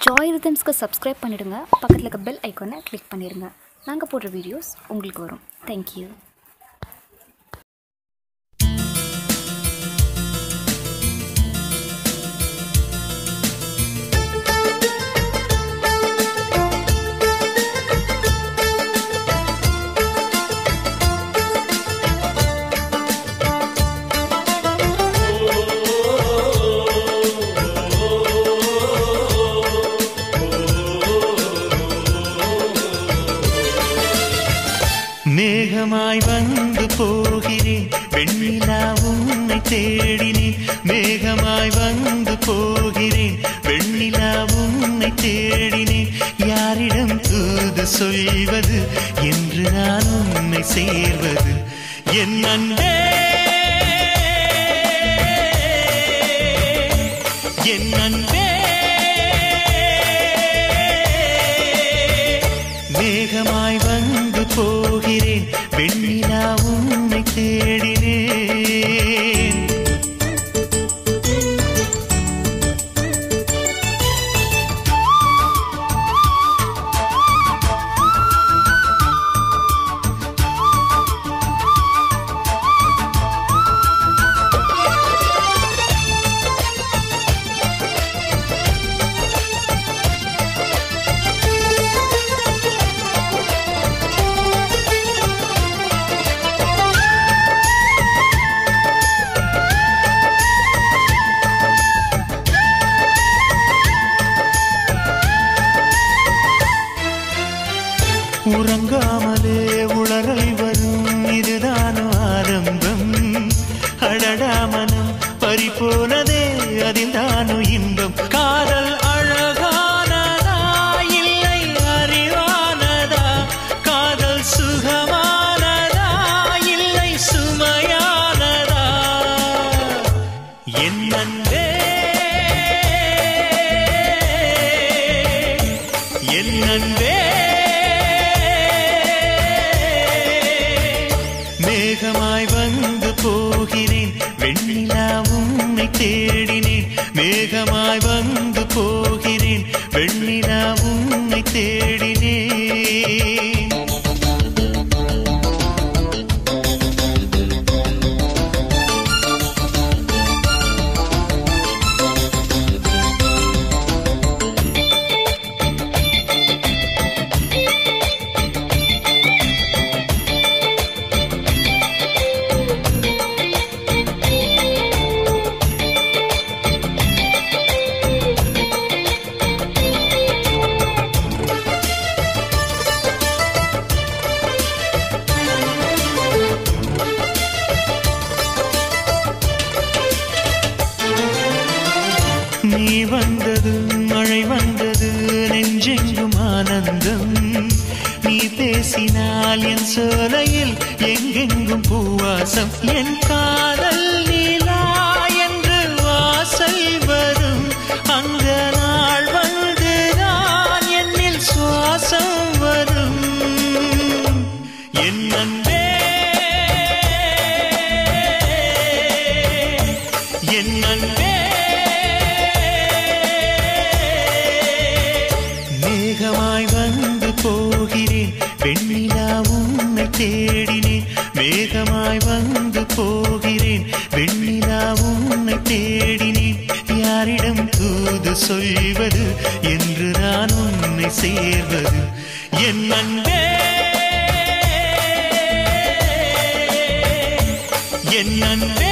Joy ரிதம்ஸ்க்கு subscribe பண்ணிடுங்க பக்கத்தில் இருக்க பெல் ஐக்கானை கிளிக் பண்ணிடுங்க நாங்கள் போடுற வீடியோஸ் உங்களுக்கு வரும் தேங்க்யூ மேகமாய் வந்து போகிறேன் வெண்ணிலா உன்னை தேடினேன் மேகமாய் வந்து போகிறேன் வெண்ணிலா உன்னை தேடினேன் யாரிடம் தூது சொல்வது என்று நான் உன்னை சேர்வது என் அன்பே என் அன்பே மேகமாய் வந்து போகிறேன் வெண்ணிலா உன்னை தேடினேன் உறங்காமலே உளறல் வரும் இதுதான் ஆரம்பம் அழடாமனம் பறிபோனதே அதில் தானோ இன்பம் காதல் அழகானதா இல்லை அறிவானதா காதல் சுகமானதா இல்லை சுமையானதா என் அன்பே என் அன்பே மேகமாய் வந்து போகிறேன் வெண்ணிலா உன்னை தேடினேன் மேகமாய் வந்து போகிறேன் வெண்ணிலா உன்னை தேடினேன் நீ வந்தது மழை வந்தது நெஞ்செங்கும் ஆனந்தம் நீ பேசினால் என் சோலையில் எங்கெங்கும் பூவாசம் என் காதல் நீலா என்று வாசல் வரும் அந்த நாள் வந்துதான் என்னில் சுவாசம் வரும் என் அன்பே என் அன்பே மேகமாய் வந்து போகிறேன் வெண்ணிலா உன்னை தேடினேன் மேகமாய் வந்து போகிறேன் வெண்ணிலா உன்னை தேடினேன் யாரிடம் தூது சொல்வது என்று நான் உன்னை சேர்வது என் அன்பே என் அன்பே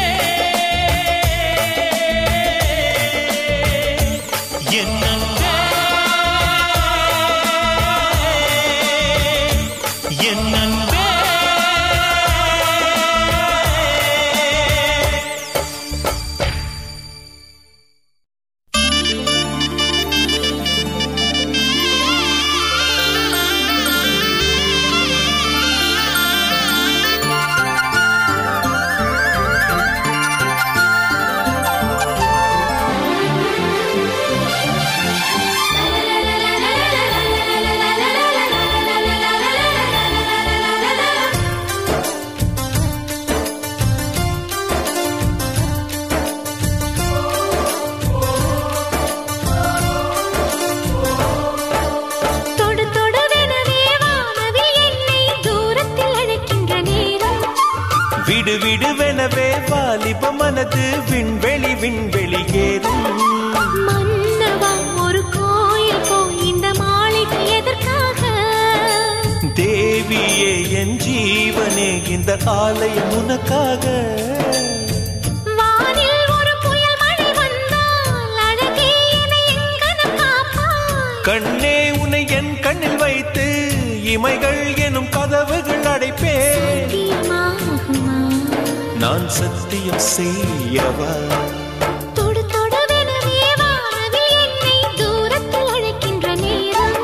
என் அன்பே என் அன்பே வாலிப மனது விண்வெளி விண்வெளி ஏறும் மன்னவா ஒரு கோயில் போய் இந்த மாளிகை எதற்காக தேவியே என் ஜீவனே இந்த ஆலயம் உனக்காக வானில் ஒரு புயல் மழை வந்தால் அழகே என்னை எங்கனம் காப்பாய் கண்ணே உன்னை என் கண்ணில் வைத்து இமைகள் எனும் கதவுகள் அடைப்பேன் தீர்மாகுமா நான் சத்தியம் செய்யவா தொடு தொடவெனவே வானவில் என்னை தூரத்தில் அழைக்கின்ற நேரம்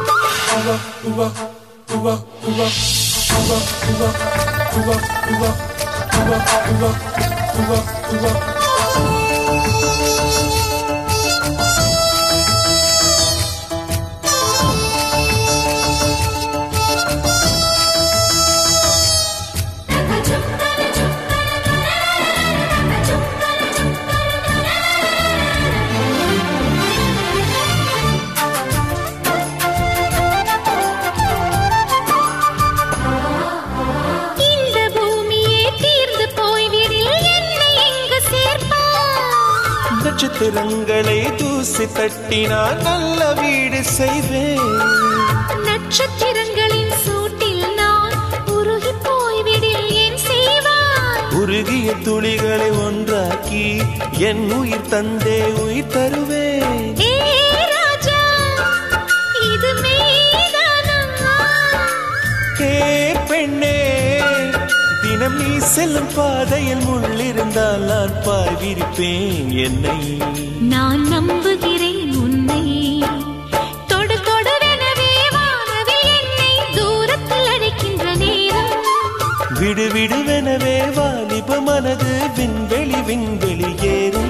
இந்த பூமியே தீர்ந்து போய்விடில் என்னை எங்கு சேர்ப்பாய் நட்சத்திரங்களை தூசி தட்டினால் நல்ல வீடு செய்வேன் நட்சத்திரங்களின் சூட்டில் நான் உருகி போய்விடில் ஏன் செய்வாய் உருகிய துளிகளை ஒன்றாக்கி என் உயிர் தந்தே உயிர் தருவேன் ஏ ராஜா இது மெய்தானா ஏ பெண்ணே தினம் நீ செல்லும் பாதையில் முள்ளிருந்தால் நான் பாய் விரிப்பேன் என்னை நான் நம்புகிறேன் உன்னை தொடு தொடவெனவே வானவில் என்னை தூரத்தில் அழைக்கின்ற நேரம் விடு விடுவெனவே வாலிப மனது விண்வெளி விண்வெளி ஏறும்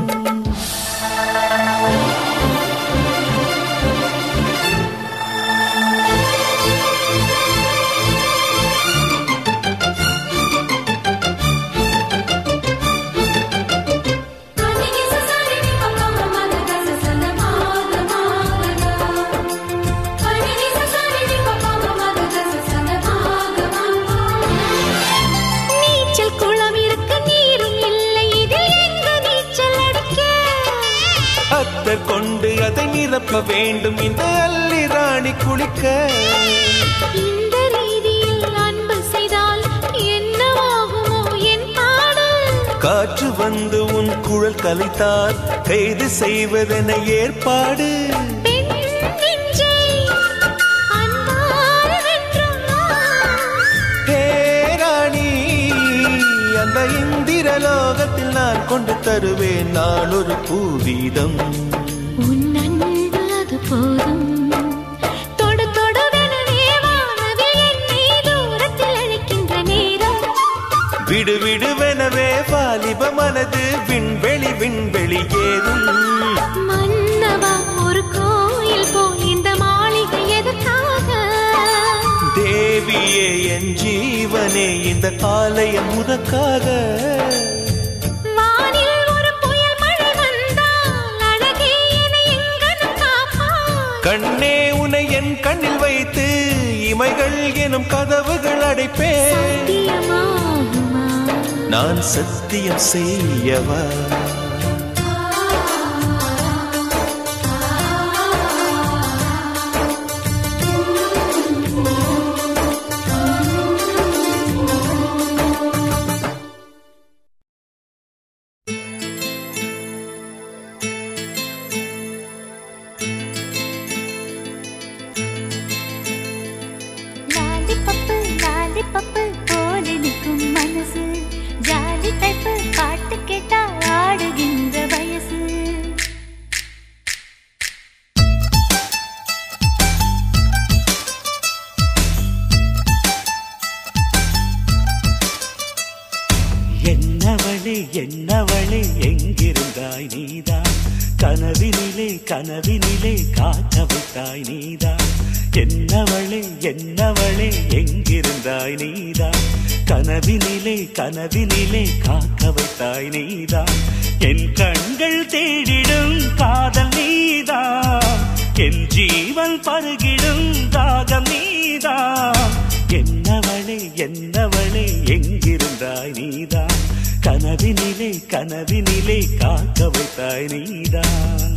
நீச்சல் குளம் இருக்க நீரும் இல்லை இதில் எங்கு நீச்சல் அடிக்க அத்தர் கொண்டு அதை நிரப்ப வேண்டும் இந்த அல்லி ராணி குளிக்க இந்த ரீதியில் அன்பு செய்தால் என்னவாகுமோ என் பாடல் காற்று வந்து உன் குழல் கலைத்தால் கைது செய்வதென ஏற்பாடு பெண் நெஞ்சை அன்பால் வென்றாய். ஹே ராணி அந்த இந்திர லோகத்தில் நான் கொண்டு தருவேன் நான் ஒரு பூவீதம் உன் அன்பு அது போதும் தொடு தொடவெனவே வானவில் என்னை தூரத்தில் அழைக்கின்ற நேரம் விடு விடுவெனவே வாலிப மனது விண்வெளி விண்வெளி ஏதும் மன்னவா ஒரு கோயில் போய் இந்த மாளிகை எதற்காக தேவியே என் ஜீவனே இந்த ஆலயம் உனக்காக வானில் ஒரு புயல் மழை வந்தால் அழகே என்னை எங்கனம் காப்பாய் கண்ணே உனை என் கண்ணில் வைத்து இமைகள் எனும் கதவுகள் அடைப்பேன் சத்தியமாகுமா நான் சத்தியம் செய்யவா லாலிபப்பு லாலிபப்பு போல நிற்கும் மனசு ஜாலி டைப்பு பாட்டு கேட்டா ஆடுகின்ற வயசு என்னவளே என்னவளே எங்கிருந்தாய் நீதான் கனவினிலே கனவினிலே காக்க வைத்தாய் நீதான் என்னவளே என்னவளே எங்கிருந்தாய் நீதான் கனவினிலே கனவினிலே காக்க வைத்தாய் நீதான் என் கண்கள் தேடிடும் காதல் நீதான் என் ஜீவன் பருகிடும் தாகம் நீதான் என்னவளே என்னவளே எங்கிருந்தாய் நீதான் கனவினிலே கனவினிலே காக்க வைத்தாய் நீதான்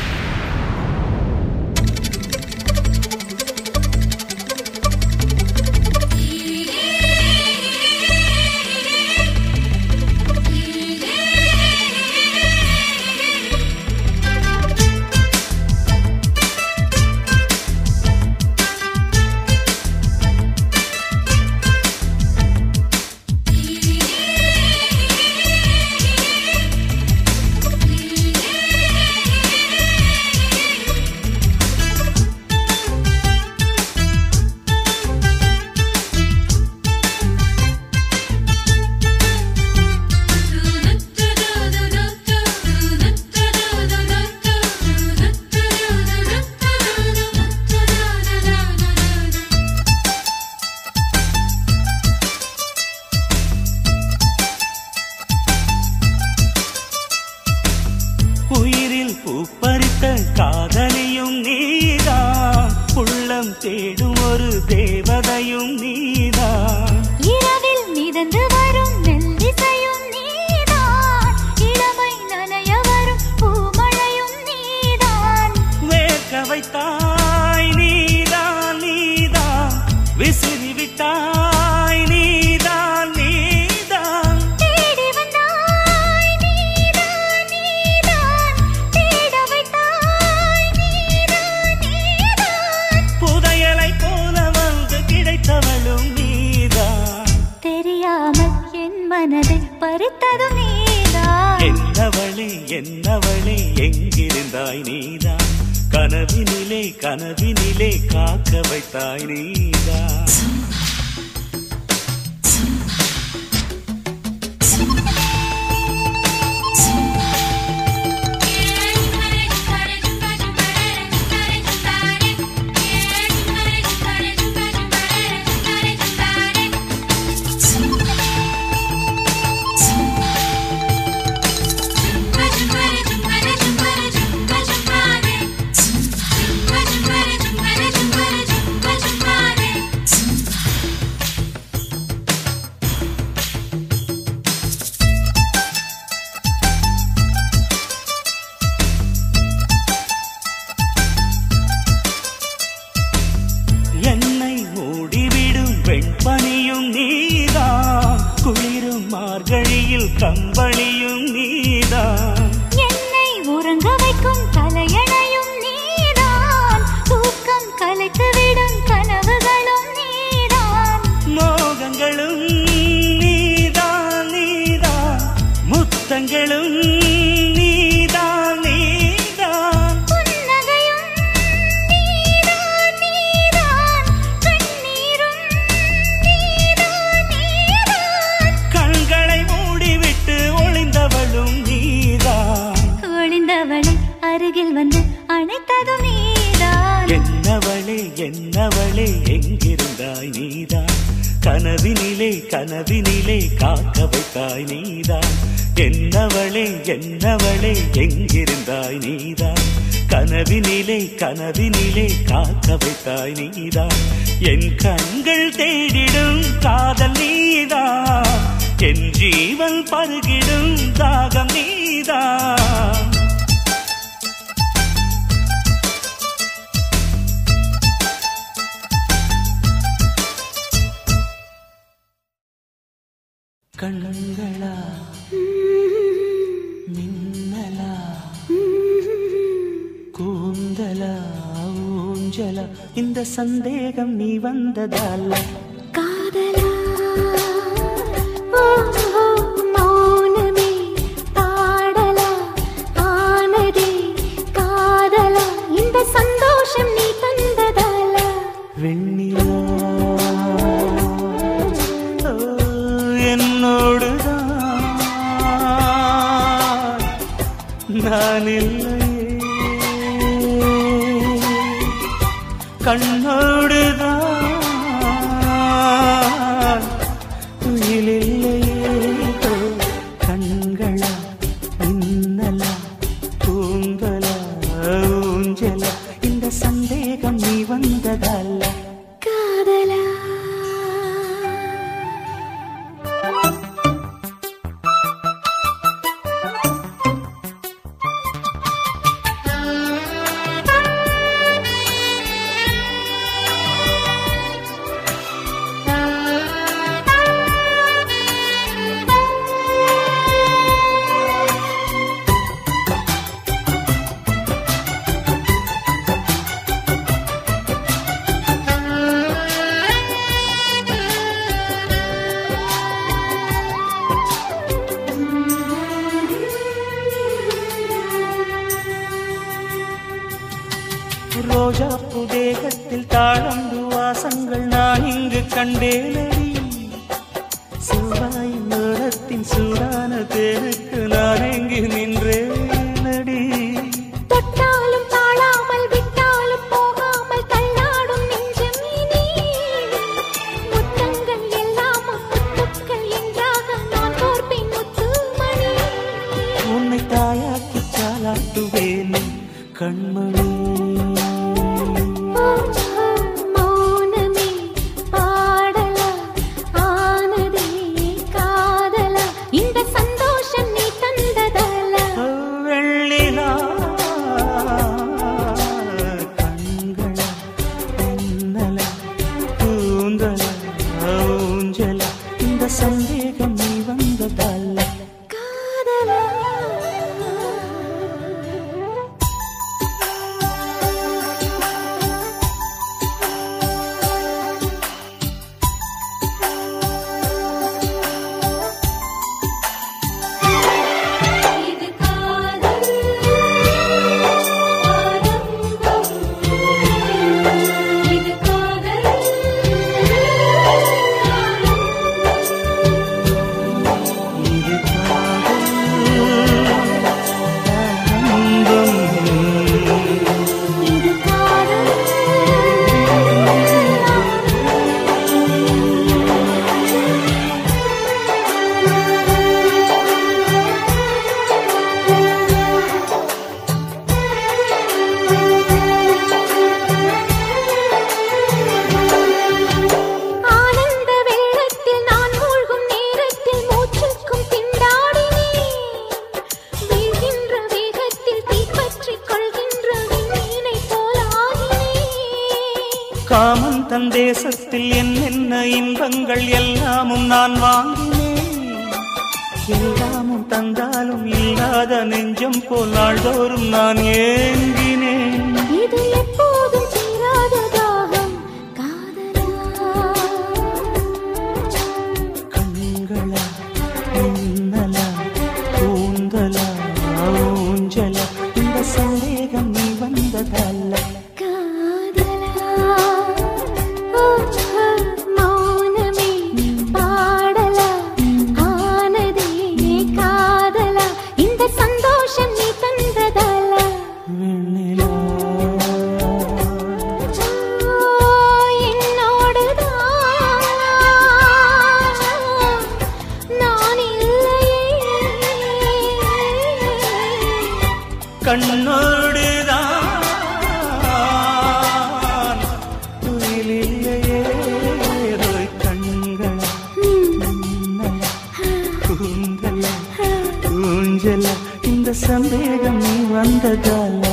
உயிரில் பூப்பறித்த காதலியும் நீதான் உள்ளம் தேடும் ஒரு தேவதையும் நீதான் இரவில் மிதந்து வரும் மெல்லிசையும் நீதான் இளமை நனைய வரும் பூமழையும் நீதான் வேர்க்க வைத்தாய் நீதான் நீதான் விசிறி விட்டாய் நீதான் நீதான் தேடி வந்தாய் நீதான் நீதான் தேட வைத்தாய் நீதான் நீதான் புதையலை போல வந்து கிடைத்தவளும் நீதான் தெரியாமல் என் மனதை பறித்ததும் நீதான் என்னவளே என்னவளே எங்கிருந்தாய் நீதான் கனவினிலே கனவினிலே காக்க வைத்தாய் நீதான் என்னை மூடிவிடும் வெண்பனியும் நீதான் குளிரும் மார்கழியில் கம்பளியும் நீதான் என்னை உறங்க வைக்கும் தலையணையும் நீதான் தூக்கம் கலைத்துவிடும் கனவுகளும் நீதான் மோகங்களும் நீதான் நீதான் முத்தங்களும் நீதான் நீதான் புன்னகையும் நீதான் நீதான் கண்ணீரும் நீதான் நீதான் கண்களை மூடிவிட்டு ஒளிந்தவளும் நீதான் ஒளிந்தவளை அருகில் வந்து அணைத்ததும் நீதான் என்னவளே என்னவளே எங்கிருந்தாய் நீதான் கனவினிலே கனவினிலே காக்க வைத்தாய் நீதான் என்னவளே என்னவளே எங்கிருந்தாய் நீதான் கனவினிலே கனவினிலே காக்க வைத்தாய் நீதான் என் கண்கள் தேடிடும் காதல் நீதான் என் ஜீவன் பருகிடும் தாகம் நீதான் கண்களா மின்னலா கூந்தலா ஊஞ்சலா இந்த சந்தேகம் நீ வந்ததால காதலா ஓ, ஓ, மௌனமே பாடலா ஆனதே காதலா இந்த சந்தோஷம் நீ தந்ததால வெண்ணிலா ஓ, என்னோடுதான் நான் இல்லையே கண்ணோடுதான் துயிலில்லையே கண்களா மின்னலா பூந்தலா ஊஞ்சலா இந்த சந்தேகம் நீ வந்ததல்ல காதலா ரோஜாப்பு தேகத்தில் தாழம்பு வாசங்கள் நான் இங்கு கண்டேனடி செவ்வாய் நேரத்தின் சூடான தேனுக்கு நான் எங்கு நின்றேனடி தொட்டாலும் தாழாமல் விட்டாலும் போகாமல் தள்ளாடும் நெஞ்சம் இனி முத்தங்கள் எல்லாம் முத்துக்கள் என்றாக நான் கோர்ப்பேன் முத்துமணி உன்னை தாயாக்கி தாளாட்டுவேன் கண்மணி மௌனமே பாடலா ஆனதே காதலா இந்த சந்தோஷம் நீ தந்ததல்ல வெள்ளிலா கண்கள மின்னல கூந்தல ஊஞ்சல இந்த சந்தேகம் நீ வந்ததல்ல காதலா இது காதல் ஆரம்பம் இது காதல் இது காதல் ஆனந்தம் இது காதல் ஆனந்த வெள்ளத்தில் நான் மூழ்கும் நேரத்தில் மூச்சுக்கும் திண்டாடினேன் வீழ்கின்ற வேகத்தில் தீப்பற்றிக் கொள்கின்ற விண்மீனை போலாகினேன் காமன் தன் தேசத்தில் என்னென்ன இன்பங்கள் எல்லாமும் நான் வாங்கினேன் எல்லாமும் தந்தாலும் இல்லாத நெஞ்சம் போல் நாள்தோறும் நான் ஏங்கினேன் இது எப்போதும் தீராத தாகம் காதலா கண்களா மின்னலா கூந்தலா ஊஞ்சலா இந்த சந்தேகம் நீ வந்ததல்ல காதலா ஓ மௌனமே பாடலா ஆனதே காதலா இந்த சந்தோஷம் நீ தந்ததல்ல வெண்ணிலா ஓ என்னோடுதான் நான் இல்லையே கண்ணோடுதான் துயிலில்லையே ஓய் கண்களா மின்னலா கூந்தல ஊஞ்சல இந்த சந்தேகம் நீ வந்ததால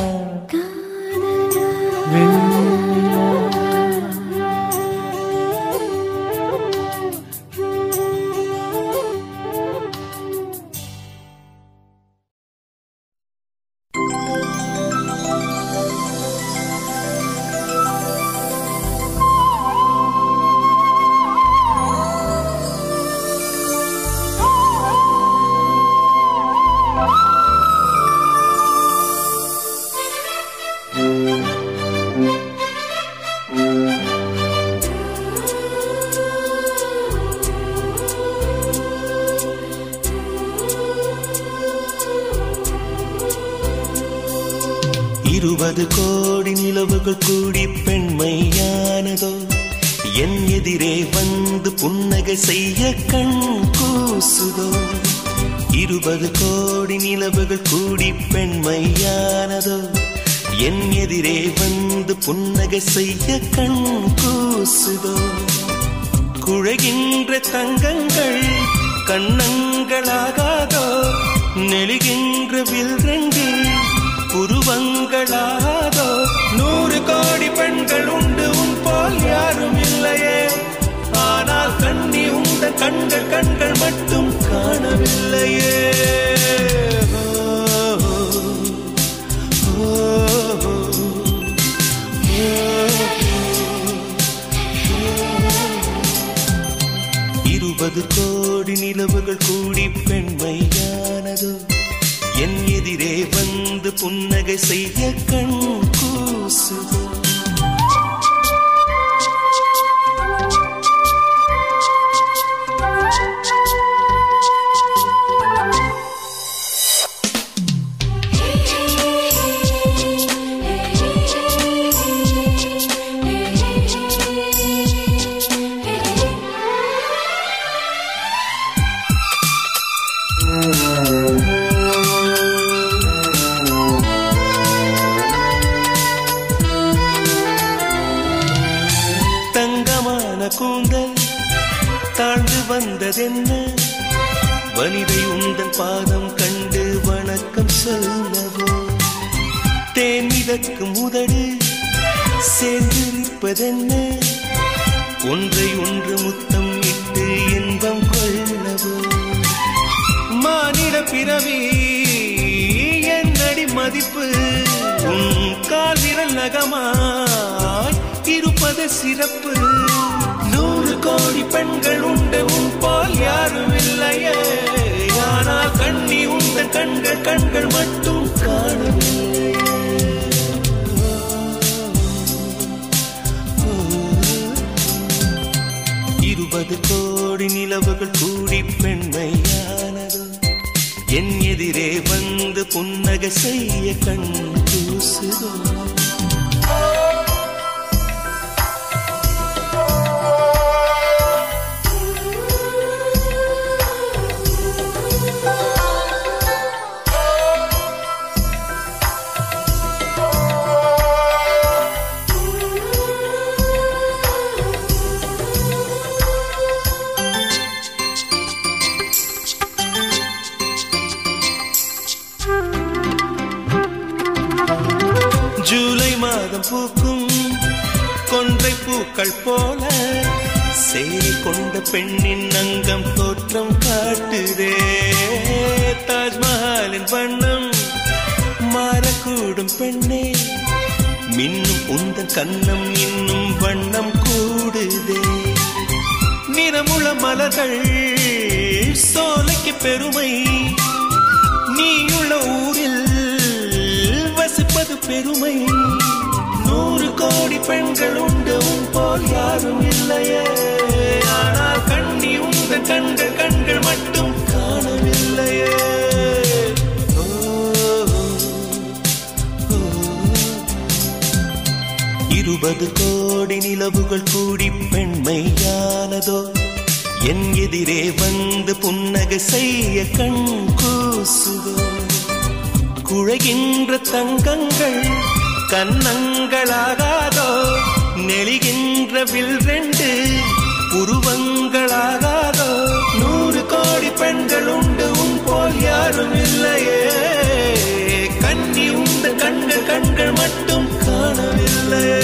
இருபது கோடி நிலவுகள் கூடி பெண்மையானதோ என் எதிரே வந்து புன்னகை செய்ய கண் கூசுதோ இருபது கோடி நிலவுகள் கூடி பெண்மையானதோ என் எதிரே வந்து புன்னகை செய்ய கண் கூசுதோ குழைகின்ற தங்கங்கள் கண்ணங்களாகாதோ நெழுகின்ற வில்ரங்கில் புருவங்களாகாதோ நூறு கோடி பெண்கள் உண்டு உன் போல் யாரும் இல்லையே ஆனால் கண்ணி உந்த கண்கள் கண்கள் மட்டும் காணவில்லையே ஓ, ஓ, ஓ, இருபது கோடி நிலவுகள் கூடி பெண்மையானதோ என் எதிரே வந்து புன்னகை செய்ய கண் கூசுதோ கூசுதோ தங்கமான கூந்தல் தாழ்ந்து வந்ததென்ன வனிதை உந்தன் பாதம் கண்டு வணக்கம் சொல்லவோ தேன் மிதக்கும் உதடு சேர்ந்திருப்பதென்ன ஒன்றை ஒன்று முத்தம் இட்டு இன்பம் கொள்ளவோ மானிட பிறவி என்னடி மதிப்பு உன் கால் விரல் நகமாய் இருப்பது சிறப்பு நூறு கோடி பெண்கள் உண்டு உன் போல் யாரும் இல்லையே ஆனால் கண்ணி உந்த கண்கள் கண்கள் மட்டும் காணவில்லை இருபது கோடி நிலவுகள் கூடி பெண்மையானதோ என் எதிரே வந்து புன்னகை செய்ய கண் கூசுதோ ஜூலை மாதம் பூக்கும் கொன்றை பூக்கள் போல சேரி கொண்ட பெண்ணின் அங்கம் தோற்றம் காட்டுதே தாஜ்மஹாலின் வண்ணம் மாறக்கூடும் பெண்ணே மின்னும் உந்தன் கண்ணம் இன்னும் வண்ணம் கூடுதே நிறமுள மலர்கள் சோலைக்கு பெருமை நீயுள்ள ஊரில் வசிப்பது பெருமை நூறு கோடி பெண்கள் உண்டு உன் போல் யாரும் இல்லையே ஆனால் கண்ணி உந்த கண்கள் கண்கள் மட்டும் காணவில்லையே ஓ, ஓ, இருபது கோடி நிலவுகள் கூடி பெண்மையானதோ என் எதிரே வந்து புன்னகை செய்ய கண் கூசுதோ குழைகின்ற தங்கங்கள் கன்னங்களாகாதோ நெளிகின்ற வில் ரெண்டு உருவங்களாகாதோ நூறு கோடி பெண்கள் உண்டு உன் போல் யாரும் இல்லையே கண்ணி உண்டு கண்கள் கண்கள் மட்டும் காணவில்லையே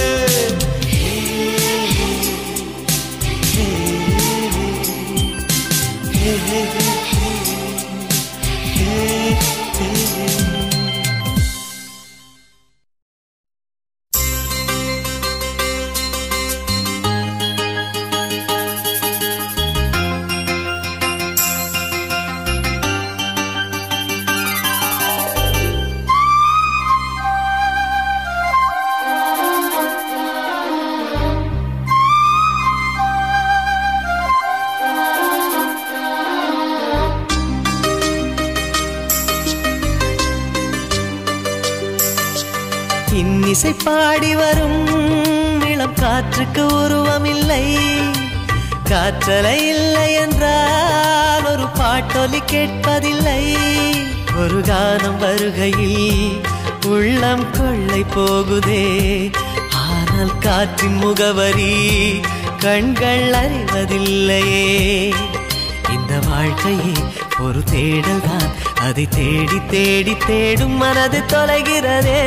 இன்னிசை பாடி வரும் இளம் காற்றுக்கு உருவமில்லை காற்றலை இல்லை என்றால் ஒரு பாட்டொலி கேட்பதில்லை ஒரு கானம் வருகையில் உள்ளம் கொள்ளை போகுதே ஆனால் காற்றின் முகவரி கண்கள் அறிவதில்லையே இந்த வாழ்க்கையே ஒரு தேடல் தான் அதை தேடி தேடி தேடும் மனது தொலைகிறதே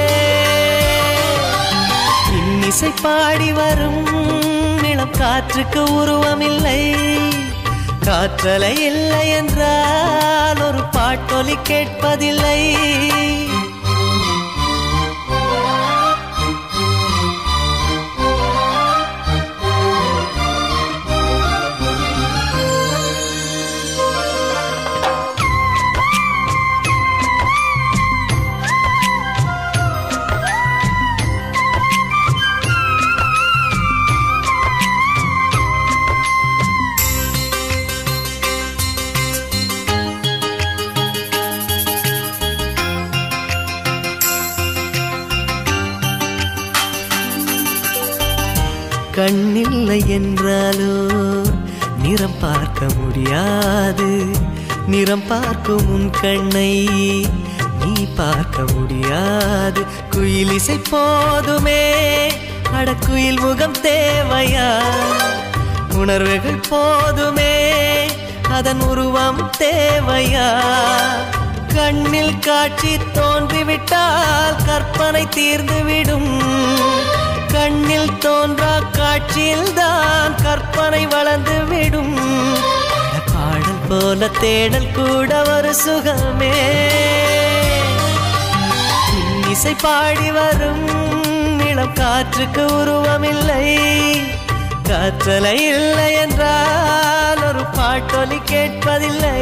இன்னிசை பாடி வரும் இளம் காற்றுக்கு உருவமில்லை காற்றலை இல்லை என்றால் ஒரு பாட்டொலி கேட்பதில்லை கண்ணில்லை என்றாலோ நிறம் பார்க்க முடியாது நிறம் பார்க்கும் உன் கண்ணை நீ பார்க்க முடியாது குயில் இசை போதுமே அடக்குயில் முகம் தேவையா உணர்வுகள் போதுமே அதன் உருவம் தேவையா கண்ணில் காட்சி தோன்றிவிட்டால் கற்பனை தீர்ந்துவிடும் கண்ணில் தோன்றா காட்சியில் தான் கற்பனை வளர்ந்து விடும் பாடல் போல தேடல் கூட ஒரு சுகமே இசை பாடி வரும் இளம் காற்றுக்கு உருவமில்லை காற்றலை இல்லை என்றால் ஒரு பாட்டொலி கேட்பதில்லை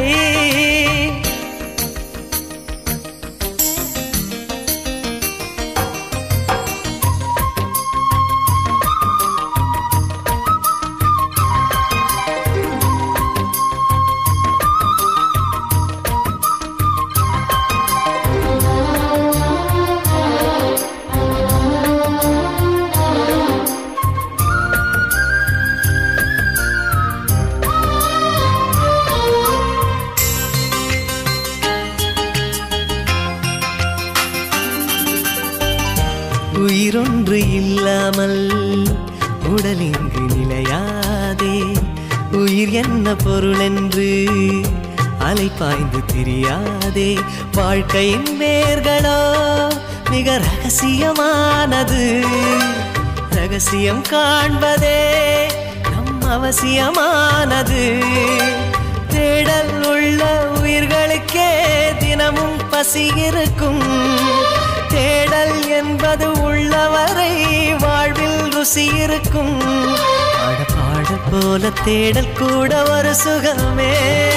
உயிரொன்று இல்லாமல் உடல் இங்கு நிலையாதே உயிர் என்ன பொருள் என்று அலை பாய்ந்து தெரியாதே வாழ்க்கையின் வேர்களோ மிக ரகசியமானது ரகசியம் காண்பதே நம் அவசியமானது தேடல் உள்ள உயிர்களுக்கே தினமும் பசி இருக்கும் தேடல் என்பது உள்ளவரை வாழ்வில் ருசி இருக்கும் பாட பாட போல தேடல் கூட ஒரு சுகமே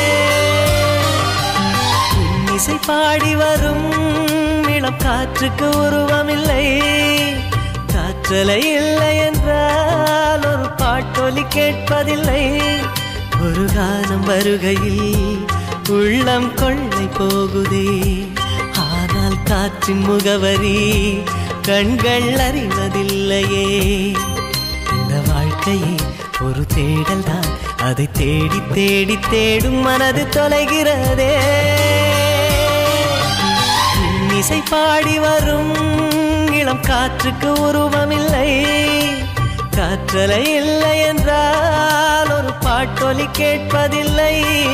இசை பாடி வரும் இளம் காற்றுக்கு உருவமில்லை காற்றலை இல்லை என்றால் ஒரு பாட்டொலி கேட்பதில்லை ஒரு காலம் வருகையில் உள்ளம் கொள்ளை போகுதே ஆனால் காற்றின் முகவரி கண்கள் அறிவதில்லையே இந்த வாழ்க்கையே ஒரு தேடல் தான் அதை தேடி தேடி தேடும் மனது தொலைகிறதே இசை பாடி வரும் இளம் காற்றுக்கு உருவமில்லை காற்றலை இல்லை என்றால் ஒரு பாட்டொலி கேட்பதில்லை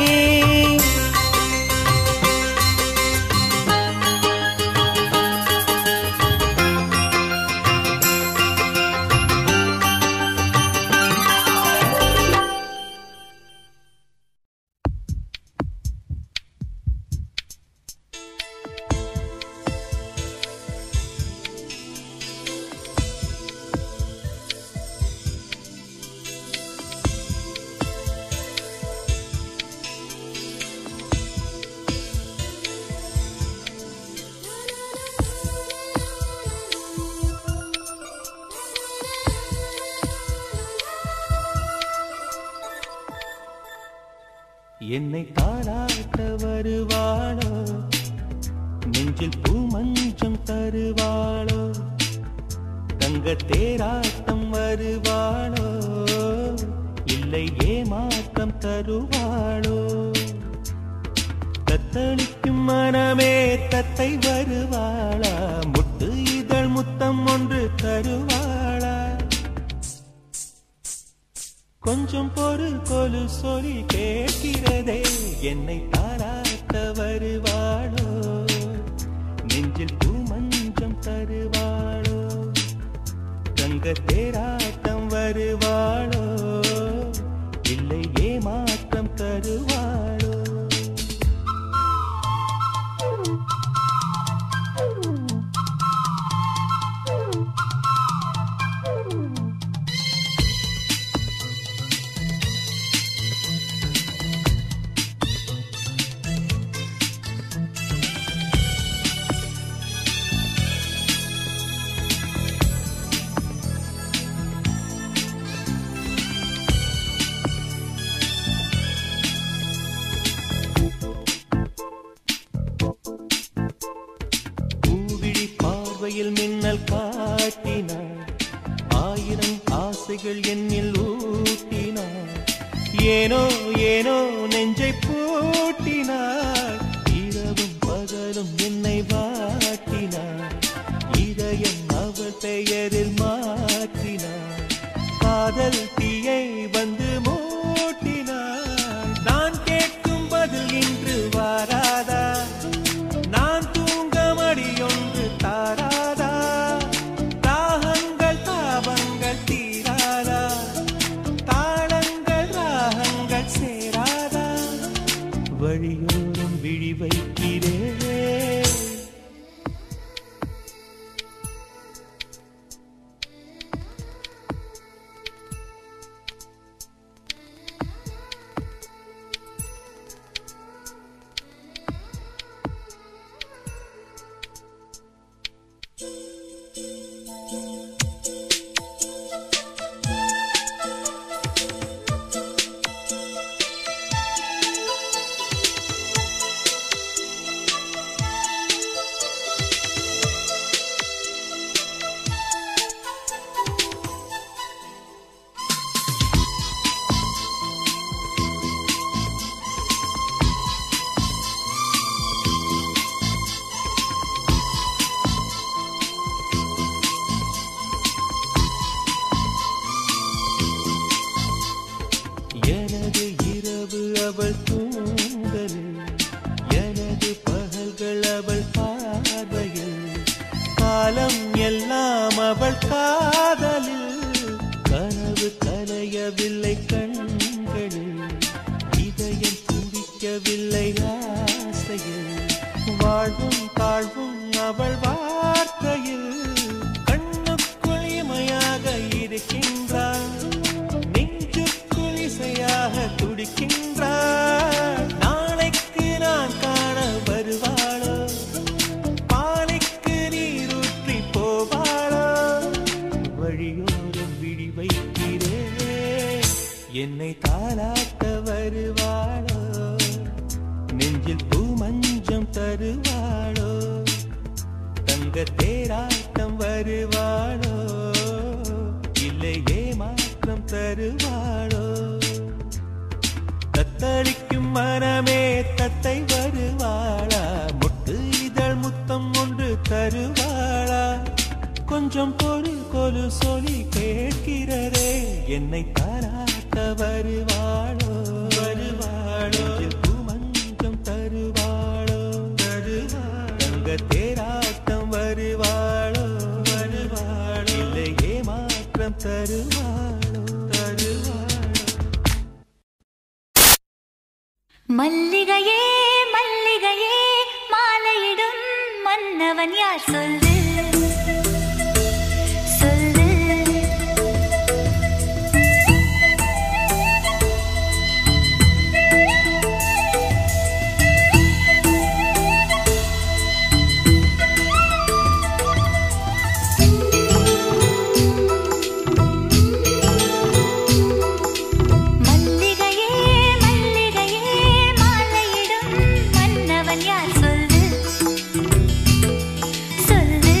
என்னை தாளாட்ட வருவாளோ நெஞ்சில் பூமஞ்சம் தருவாளோ தங்க தேராட்டம் வருவாளோ இல்லை ஏமாற்றம் தருவாளோ தத்தளிக்கும் மனமே தத்தை வருவாளா முட்டு இதழ் முத்தம் ஒன்று தருவாளா கொஞ்சம் பொறு கொலு சொல்லி கேட்கிறதே என்னை தாராட்ட வருவாளோ நெஞ்சில் பூமஞ்சம் தருவாளோ தங்க தேராட்டம் வருவாளோ இல்லை ஏமாற்றம் தருவாளோ பூவிழி பார்வையில் மின்னல் காட்டினாள் ஆயிரம் ஆசை ஆசைகள் என்னில் ஊட்டினார் ஏனோ ஏனோ நெஞ்சை பூட்டினார் இரவும் பகலும் என்னை வாட்டினார் இதயம் அவள் பெயரில் மாற்றினார் காதல் தீயை வந்து மூட்டினார் நான் கேட்கும் பதில் இன்று வாராதா நான் தூங்க மடியொன்று தாராதா தாகங்கள் தாபங்கள் தீராதா தாளங்கள் ராகங்கள் சேராதா வழியோரம் விழி வைக்கிறேன் எனது இரவு அவள் தூங்கலில் எனது பகல்கள் அவள் பார்வையில் காலம் எல்லாம் அவள் காதலில் கனவு கலையவில்லை கண்களில் இதயம் துடிக்கவில்லை ஆசையில் வாழ்வும் தாழ்வும் அவள் வார்த்தையில் கண்ணுக்குள் இமையாக இருக்கின்றாள் நெஞ்சுக்குள் இசையாக துடிக்கின்றாள் நாளைக்கு நான் காண வருவாளோ பாலைக்கு நீரூற்றி போவாளோ வழியோரம் விழி வைக்கிறேன் என்னை தாளாட்ட வருவாளோ நெஞ்சில் பூ மஞ்சம் தருவாளோ தங்க தேராட்டம் வருவாளோ இல்லை ஏமாற்றம் தருவாளோ தத்தளிக்கும் மனமே தத்தை வருவாளா முட்டு இதழ் முத்தம் ஒன்று தருவாளா கொஞ்சம் பொறு கொலு சொல்லி கேட்கிறதே என்னை தாராட்ட வருவாளோ வருவாளோ பூமஞ்சம் தருவாளோ தருவாளோ தங்க தேராட்டம் வருவாளோ வருவாளோ இல்லை ஏமாற்றம் தருவாளோ தருவாளோ மல்லிகையே மல்லிகையே மாலையிடும் மன்னவன் யார் சொல்லு சொல்லு மல்லிகையே மல்லிகையே மாலையிடும் மன்னவன் யார் சொல்லு சொல்லு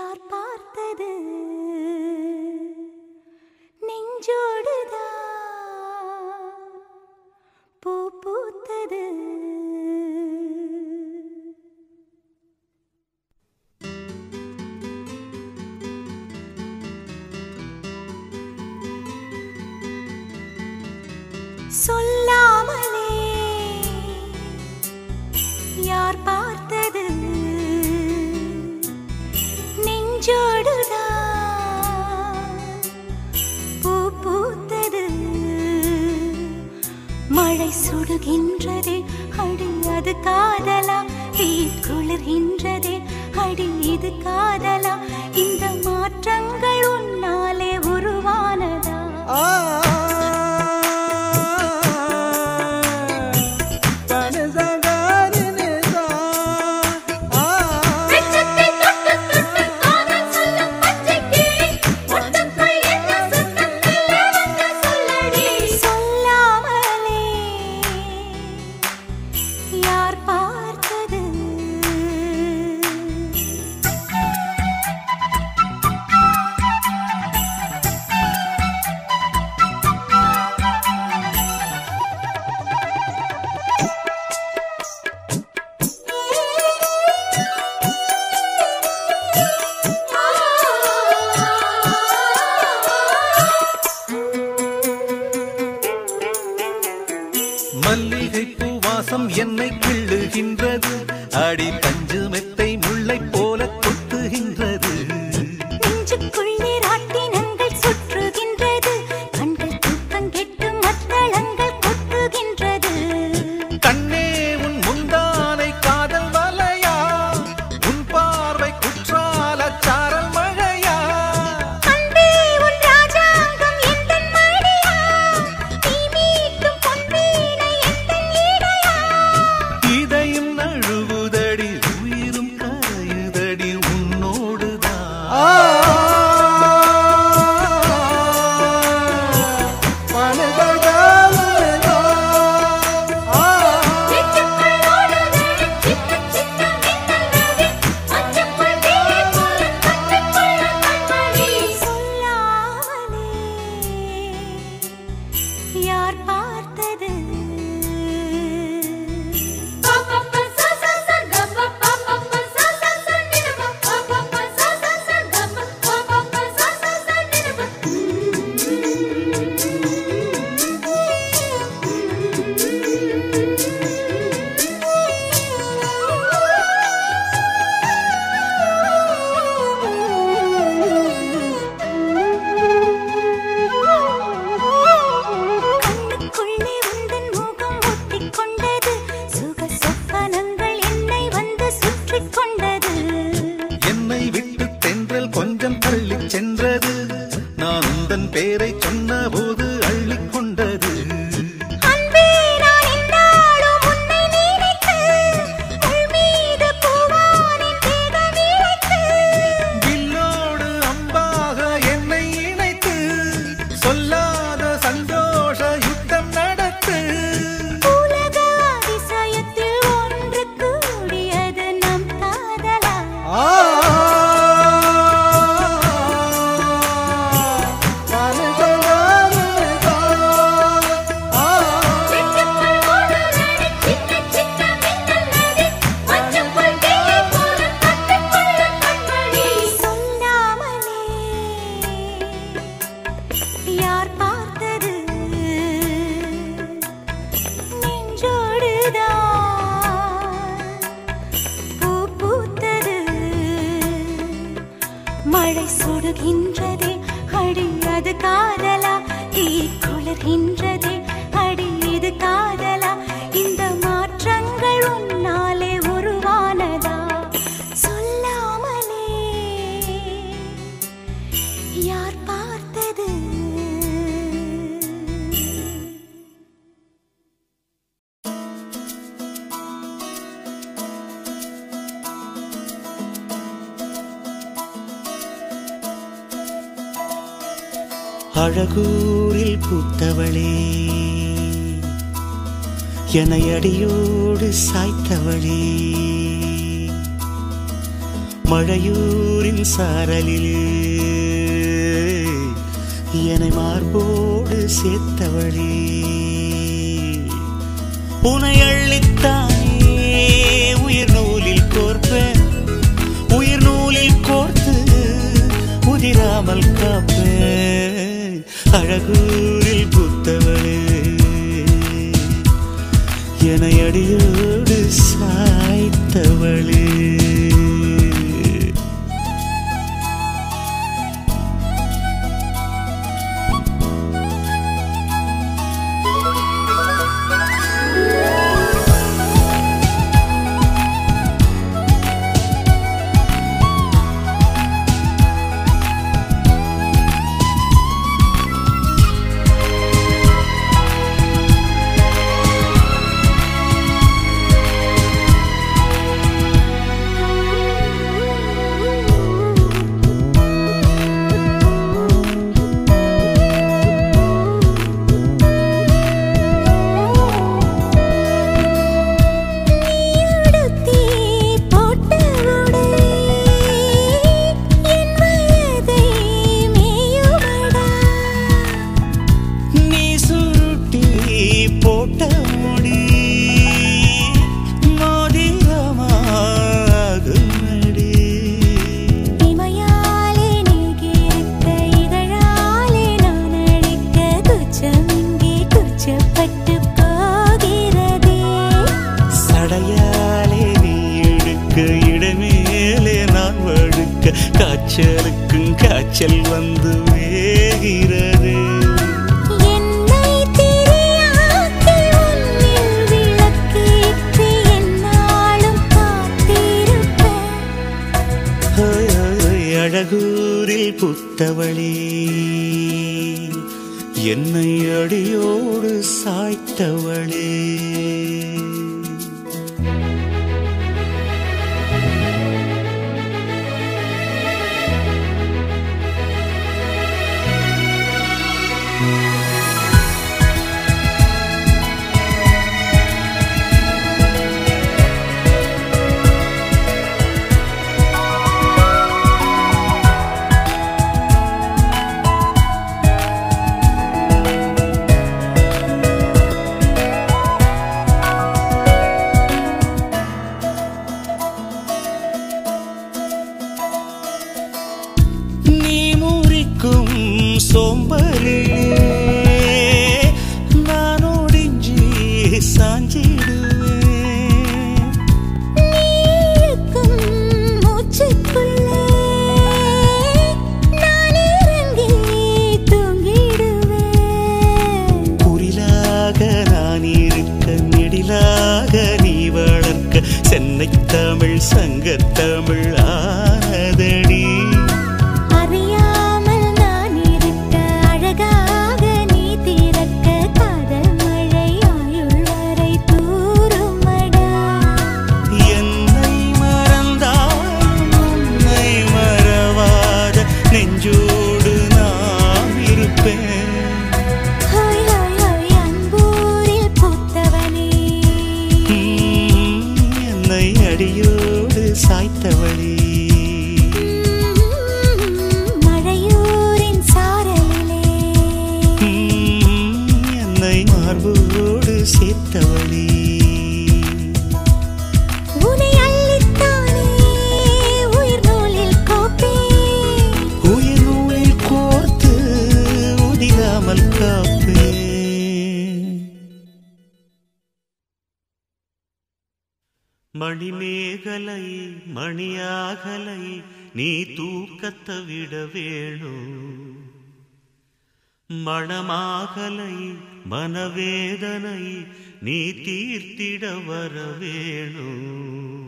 யார் பார்த்தது நெஞ்சோடுதான் பூ பூத்தது சொல்லாமலே யார் பார்த்தது நெஞ்சோடுதான் பூ பூத்தது மழை சுடுகின்றதே அடி அது காதலா தீ குளிர்கின்றதே அடி இது காதலா இந்த மாற்றங்கள் உன்னாலே உருவானதா சொல்லாமலே யார் பார்த்தது மல்லிகை பூவாசம் என்னை கிள்ளுகின்றது அடி பஞ்சு மெத்தை முல்லை போல கொத்துகின்றது நெஞ்சுக்குள்ளே ராட்டினங்கள் சுற்றுகின்றது கண்கள் தூக்கம் கெட்டு மத்தளங்கள் கொட்டுகின்றது கண்ணே உன் முந்தானை காதல் வலையா உன் பார்வை குற்றால சாரல் மழையா அன்பே உன் ராஜாங்கம் எந்தன் மடியா நீ மீட்டும் பொன்வீணை எந்தன் இடையா இதையும் நழுவுதடி உயிரும் கரையுதடி உன்னோடுதான் நெஞ்சுக்குள் ஓடுதே சின்ன சின்ன மின்னல் நதி மஞ்சக்குள் தேய் போல கற்றுக்கொள்ள கண்மணி சொல்லாமலே யார் பார்த்தது கண்ணுக்குள்ளே உந்தன் முகம் ஒட்டிக் கொண்டது சுக சொப்பனங்கள் என்னை வந்து சுற்றிக் கொண்டது என்னை விட்டு தென்றல் கொஞ்சம் தள்ளிச் சென்றது நான் உந்தன் பேரை சொன்னபோது அள்ளிக் கொண்டது அன்பே நான் என்னாலும் உன்னை நினைத்து உள் மீது பூவானின் தேகம் இழைத்து வில்லோடு அம்பாக என்னை இணைத்து சொல்லாத சந்தோஷ யுத்தம் நடத்து உலக அதிசயத்தில் ஒன்று கூடியது நம் காதலா நெஞ்சுக்குள் ஓடுதடி சின்ன சின்ன மின்னல் நதி மஞ்சக்குள் தேய் போல கற்றுக்கொள்ள கண்மணி சொல்லாமலே யார் பார்த்தது நெஞ்சோடுதான் பூ பூத்தது மழை சுடுகின்றதே அடி அது காதலா தீ குளிர்கின்றதே அடி இது காதலா இந்த மாற்றங்கள் உன்னாலே உருவானதா சொல்லாமலே யார் பார்த்தது அழகூரில் பூத்தவளே என அடியோடு சாய்த்தவளே மழையூரின் சாரலிலே என்னை மார்போடு சேர்த்தவளே உனை அள்ளித்தானே உயிர் நூலில் கோர்ப்பேன் உயிர் நூலில் கோர்த்து உதிராமல் காப்பேன் அழகூரில் புத்தவளே என அடியோடு சாய்த்தவளே நீயுடுத்தி போட்ட உடை என் வயதை மேயுமடா நீ சுருட்டி போட்ட முடி மோதிரமாகுமடி இமையாலே நீகிருக்க இதழாலே நான் அழைக்க துச்சம் இங்கே துச்சப்பட்டு போகிறதே சடையாலே நீ எடுக்க இடமேலே நான் வழுக்க காய்ச்சலுக்கும் காய்ச்சல் வந்து வேகிறது என்னை திரியாக்கி உன்னில் விளக்கேற்றி எந்நாளும் காத்திருப்பேன் ஹோய், ஹோய், ஹோய், அழகூரில் புத்தவளே என்னை அடியோடு சாய்த்தவளே நீ முறிக்கும் சோம்பலிலே நான் ஒடிஞ்சி சாஞ்சிடுவேன் நீக்கும் மூச்சுக்குள்ளே நான் இறங்கி தூங்கிடுவேன் குரிலாக நான் இருக்க நெடிலாக நீ வளர்க்க சென்னை தமிழ் சங்கத்தமிழ் ஆனதடி அறியாமல் நான் இருக்க அழகாக நீ திறக்க காதல் மழை ஆயுள் வரை தூருமடா என்னை மறந்தாலும் உன்னை மறவாத நெஞ்சோடு நான் இருப்பேன் ஹோய் ஹோய் ஹோய் அன்பூரில் பூத்தவனே உம், என்னை அடியோடு சாய்த்தவளே மழையூரின் சாரலிலே உம், என்னை மார்போடு சேர்த்தவளே உனை அள்ளித்தானே உயிர் நூலில் கோப்பேன் உயிர் நூலில் கோர்த்து உதிராமல் காப்பேன் மணிமேகலை மணியாகலை நீ தூக்கத்தை விட வேணும் மணமாகலை மனவேதனை நீ தீர்த்திட வர வேணும்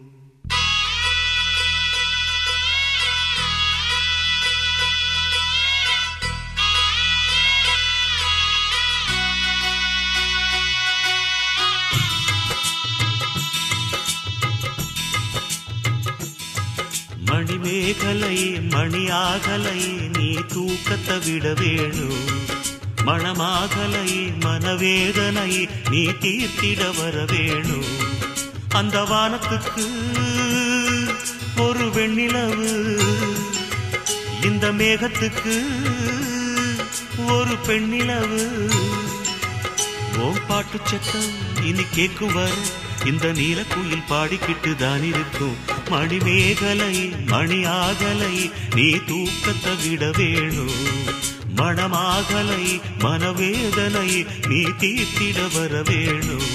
மணிமேகலை மணியாகலை நீ தூக்கத்தை விட வேணும் மணமாகலை மனவேதனை நீ தீர்த்திட வர வேணும் அந்த வானத்துக்கு ஒரு வெண்ணிலவு இந்த மேகத்துக்கு ஒரு பெண்ணிலவு ஓம் பாட்டு சத்தம் இனி கேட்கும் வர இந்த நீலக்குயில் பாடிக்கிட்டு தான் இருக்கும் மணி மேகலை மணி ஆகலை நீ தூக்கத்தை விட வேணும் மணமாகலை மனவேதனை நீ தீர்த்திட வர வேணும்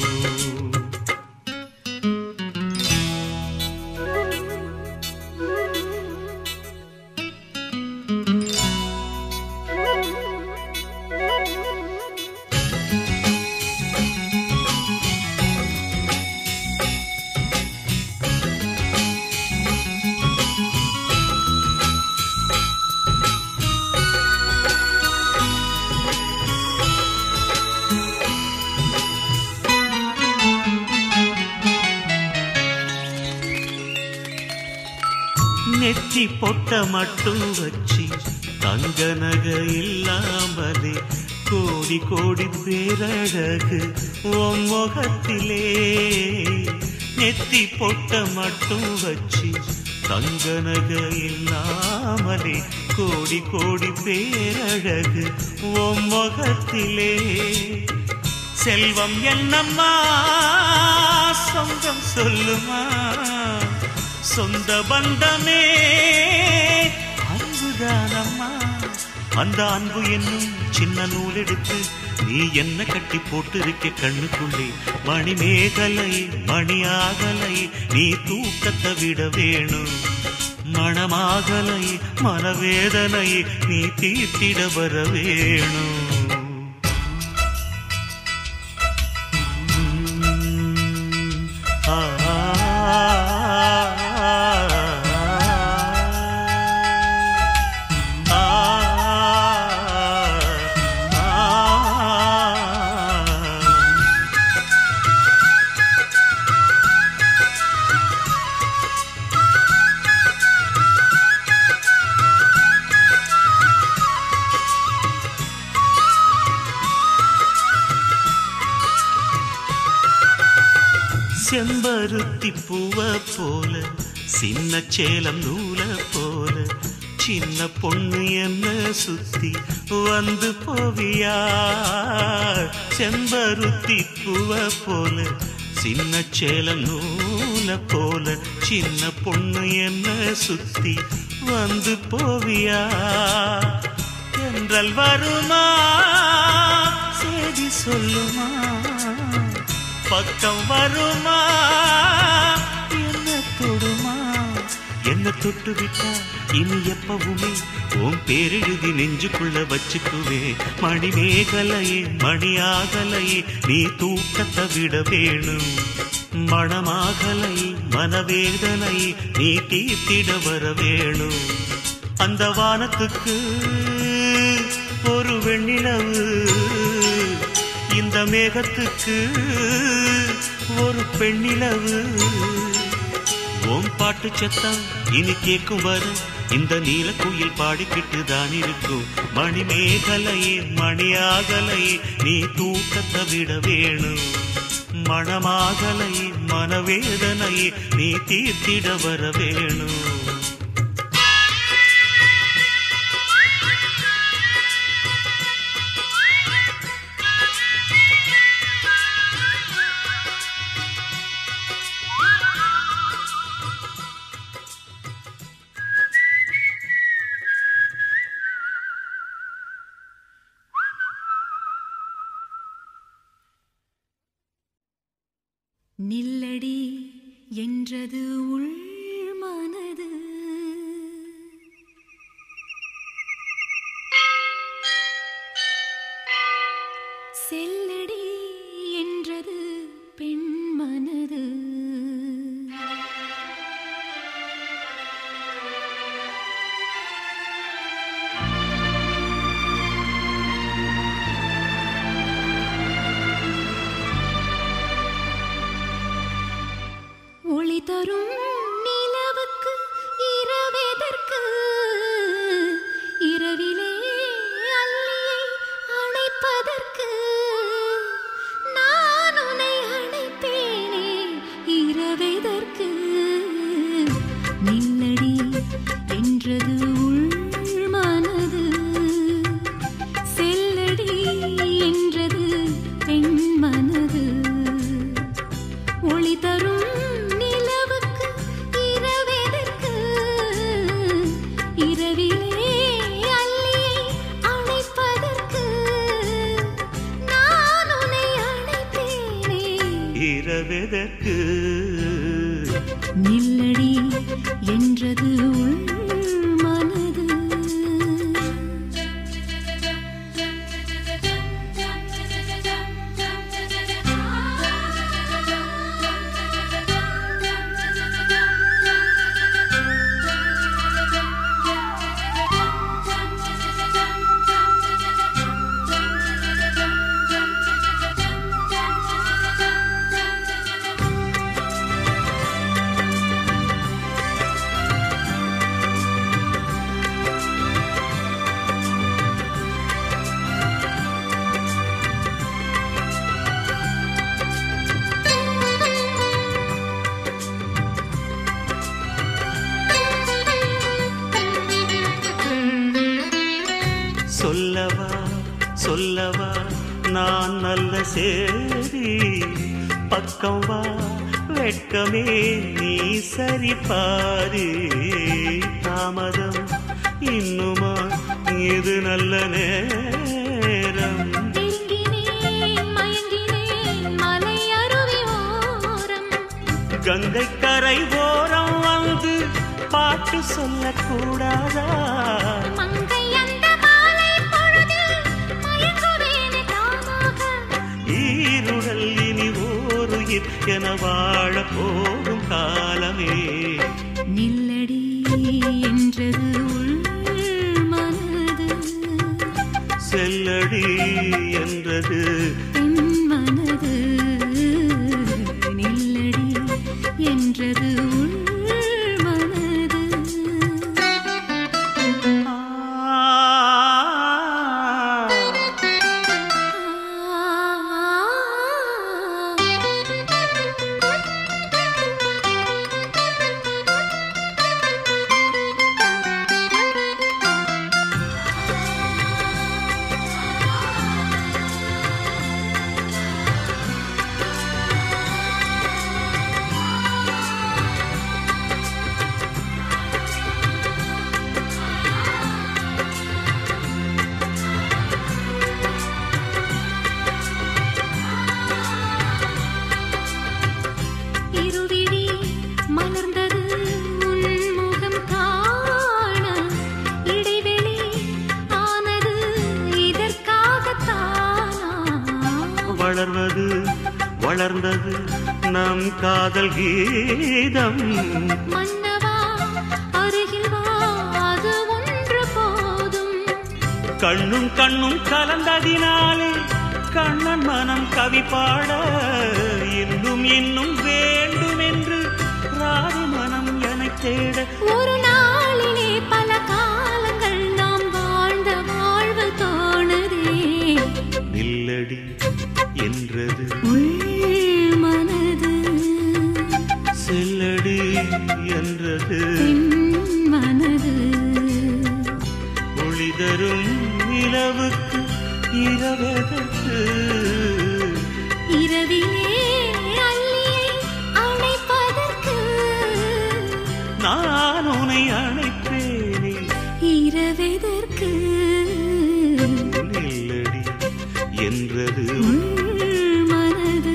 நெற்றி பொட்ட மட்டும் வச்சு தங்க நகை இல்லாமலே கோடி கோடி பேரழகு உன் முகத்திலே நெத்தி பொட்ட மட்டும் வச்சு தங்க நகை இல்லாமலே கோடி கோடி பேரழகு உன் முகத்திலே செல்வம் என்னம்மா சொந்தம் சொல்லுமா சொந்த பந்தமே அன்புதானம்மா அந்த அன்பு என்னும் சின்ன நூல் எடுத்து நீ என்ன கட்டி போட்டு இருக்க கண்ணுக்குள்ளே மணி மேகலை மணி ஆகலை நீ தூக்கத்தை விட வேணும் மணமாகலை மனவேதனை நீ தீர்த்திட வர வேணும் செம்பருத்தி பூவ போல சின்ன சேலம் நூல போல சின்ன பொண்ணு என்ன சுத்தி வந்து போவியா செம்பருத்தி பூவ போல சின்ன சேலம் நூல போல சின்ன பொண்ணு என்ன சுத்தி வந்து போவியா என்றல் வருமா செய்தி சொல்லுமா பக்கம் வருமா என்ன தொடுமா என்ன தொட்டு விட்டா இனி எப்பவுமே உன் பேரெழுதி நெஞ்சுக்குள்ள வச்சுக்குவே மணி மேகலையே மணி ஆகலையே நீ தூக்கத்தை விட வேணும் மணமாகலை மனவேதனை நீ தீர்த்திட வர வேணும் அந்த வானத்துக்கு ஒரு வெண்ணிலவு இந்த மேகத்துக்கு ஒரு பெண்ணிலவு ஓம் பாட்டு சத்தம் இனி கேட்கும் வர இந்த நீலக்குயில் பாடிக்கிட்டு தான் இருக்கும் மணி மேகலையே மணி ஆகலையே நீ தூக்கத்தை விட வேணும் மணமாகலை மனவேதனை நீ தீர்த்திட வர வேணும் நில்லடி என்றது உள் மனது செல்லடி என்றது பெண் மனது ஒளி தரும் நிலவுக்கு இரவெதற்கு இரவிலே அல்லியை அணைப்பதற்கு நான் உன்னை அணைப்பேனே இரவெதற்கு நில்லடி இரவெதற்கு நில்லடி என்றது உள் மனது சொல்லவா சொல்லவா நான் நல்ல சேரி பக்கம் வா வெட்கமே நீ சரி பாரு தாமதம் இன்னுமா இது நல்ல நேரம் நெருங்கினேன் மயங்கினேன் மலை அருவி ஓரம் கங்கை கரை ஓரம் வந்து பாட்டு சொல்லக்கூடாதா மங்கை அந்த மாலை பொழுதில் மயங்குவேனே தானாக ஈருடல் இனி ஓருயிர் என வாழ போகும் காலமே நில்லடி என்றது உள் மனது செல்லடி என்றது பெண் மனது நில்லடி என்றது உள் மனது இருவிழி மலர்ந்தது உன் முகம் காண இடைவெளி ஆனது இதற்காகத்தானா வளர்வது வளர்ந்தது நம் காதல் கீதம் மன்னவா அருகில் வா அது ஒன்று போதும் கண்ணும் கண்ணும் கலந்ததினாலே கண்ணன் மனம் கவி பாட இன்னும் இன்னும் வேண்டும் என்று ராதி மனம் எனத் தேட ஒரு நாளிலே பல காலங்கள் நாம் வாழ்ந்த வாழ்வு தோணுதே நில்லடி என்றது உள் மனது செல்லடி என்றது பெண் மனது ஒளி தரும் நிலவுக்கு இரவதற்கு இரவிலே அள்ளியை அணைப்பதற்கு நான் உனை அழைப்பேனே இரவெதற்கு நில்லடி என்றது உள் மனது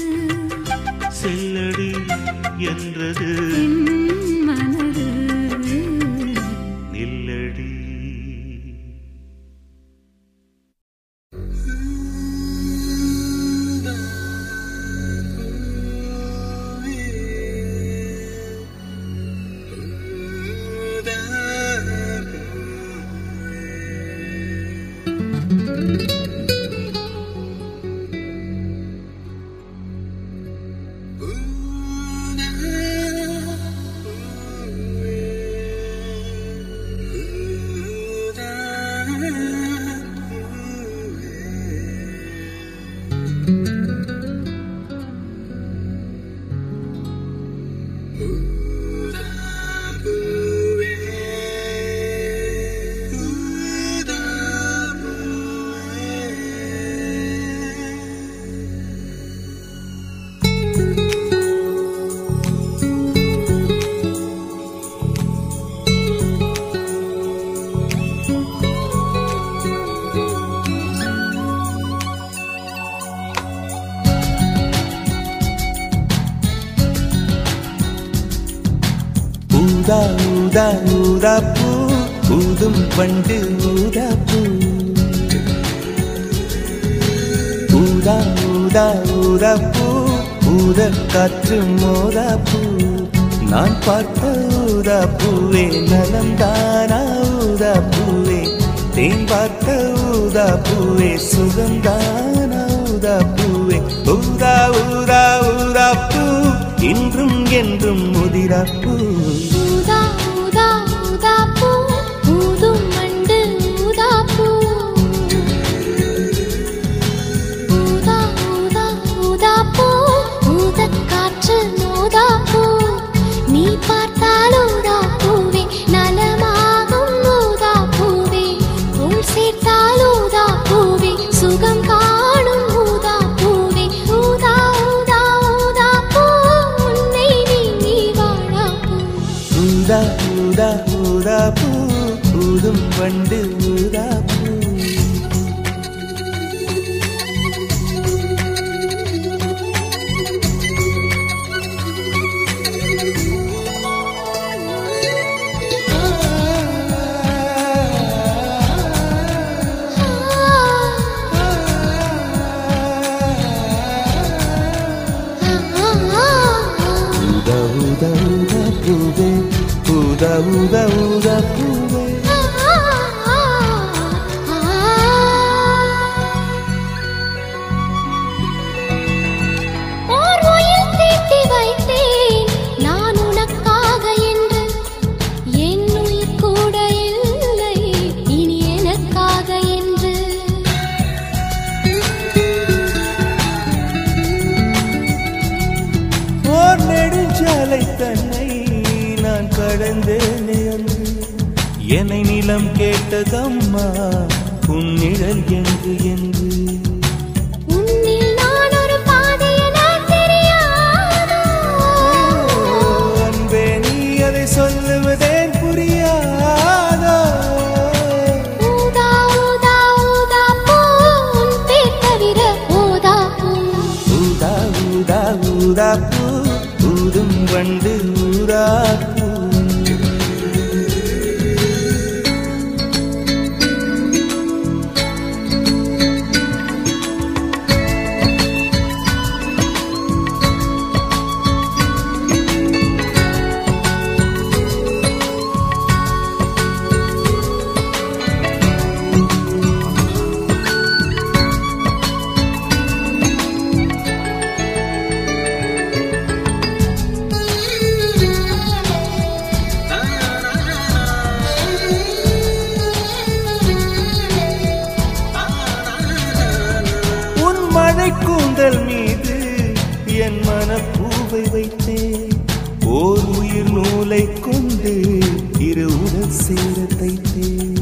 செல்லடி என்றது பெண் மனது நில்லடி ஊதா ஊதா ஊதா பூ ஊதும் பண்டு ஊதா பூ ஊதா ஊதா ஊதா பூ ஊத காற்று மோதா பூ நான் பார்த்த ஊதா பூவே நலந்தானா ஊதா பூவே தேன் பார்த்த ஊதா பூவே சுகந்தானா ஊதா பூவே ஊதா ஊதா ஊதா பூ இன்றும் என்றும் முதிரா பூ ஊதா ஊதா ஊதா பூ ஊதும் மண்டு ஊதா பூ ஊதா ஊதா ஊதா பூ ஊதக் காற்று மோதா பூ நீ பார்த்தால் ஊதா பூவே நலமாகும் ஊதா பூவே உள் சேர்த்தால் ஊதா பூவே சுகம் காணும் ஊதா பூவே ஊதா ஊதா ஊதா பூ உன்னை நீ வாழா பூ ஊதா ஊதா ஊதா பூ ஊதும் வண்டு ஊதா பூ ஊதா ஊதா ஊதா பூவே ஊதா ஊதா ஊதா பூவே ஓர் உயிர் தீட்டி வைத்தேன் நான் உனக்காக என்று என் உயிர் கூட இல்லை இனி எனக்காக என்று ஓர் நெடுஞ்சாலை தன்னை நான் கடந்தேனே அன்று என்னை நிலம் கேட்டதம்மா உன் நிழல் என்று என்று உன்னில் நான் ஒரு பாதை என தெரியாதோ அன்பே நீ அதை சொல்லுவதேன் புரியாதோ ஊதா ஊதா ஊதா பூ உன் பேர் தவிர ஊதா பூ ஊதா ஊதா ஊதா பூ ஊதும் வண்டு ஊதா பூ உன் மழை கூந்தல் மீது என் மனப்பூவை வைத்தேன் ஓர் உயிர் நூலை கொண்டு இரு உடல் சேர தைத்தேன்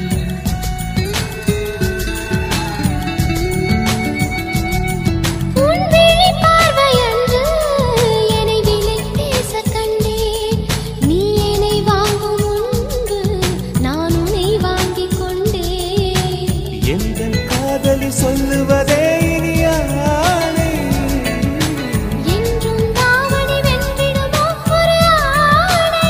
உன் விழி பார்வையன்று என்னை விலை பேச கண்டேன் நீ என்னை வாங்கும் முன்பு நான் உன்னை வாங்கிக் கொண்டேன் எங்கள் காதலி சொல்லுவதே இனியானே என்றும் தாவணி வென்றிடுமோ ஒரு ஆணை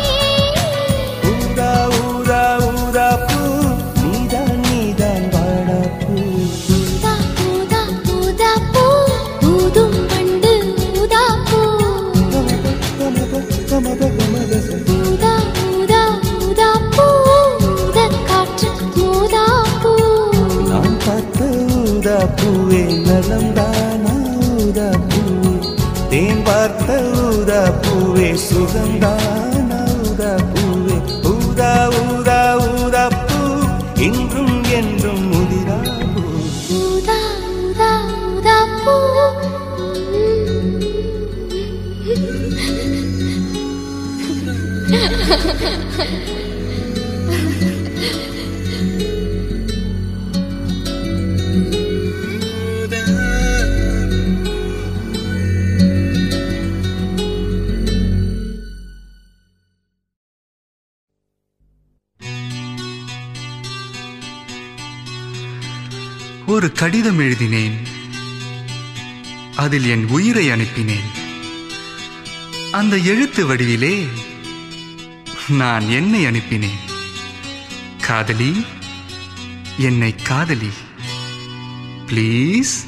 ஊதா ஊதா ஊதா பூ நீதான் நீதான் வாடா பூ ஊதா ஊதா ஊதா பூ ஊதும் வண்டு ஊதா பூ கமப கமப கமப ஊதா ஊதா ஊதா பூ ஊதக் காற்று ஊதா பூ நான் பார்த்த ஊதா பூவே நலந்தானா ஊதா பூவே தேன் பார்த்த ஊதா பூவே சுகந்தானா ஊதா பூவே ஊதா ஊதா ஊதா பூ இன்றும் என்றும் முதிரா பூ ஊதா ஊதா ஊதா பூ ஒரு கடிதம் எழுதினேன் அதில் என் உயிரை அனுப்பினேன் அந்த எழுத்து வடிவிலே நான் என்னை அனுப்பினேன் காதலி என்னை காதலி ப்ளீஸ்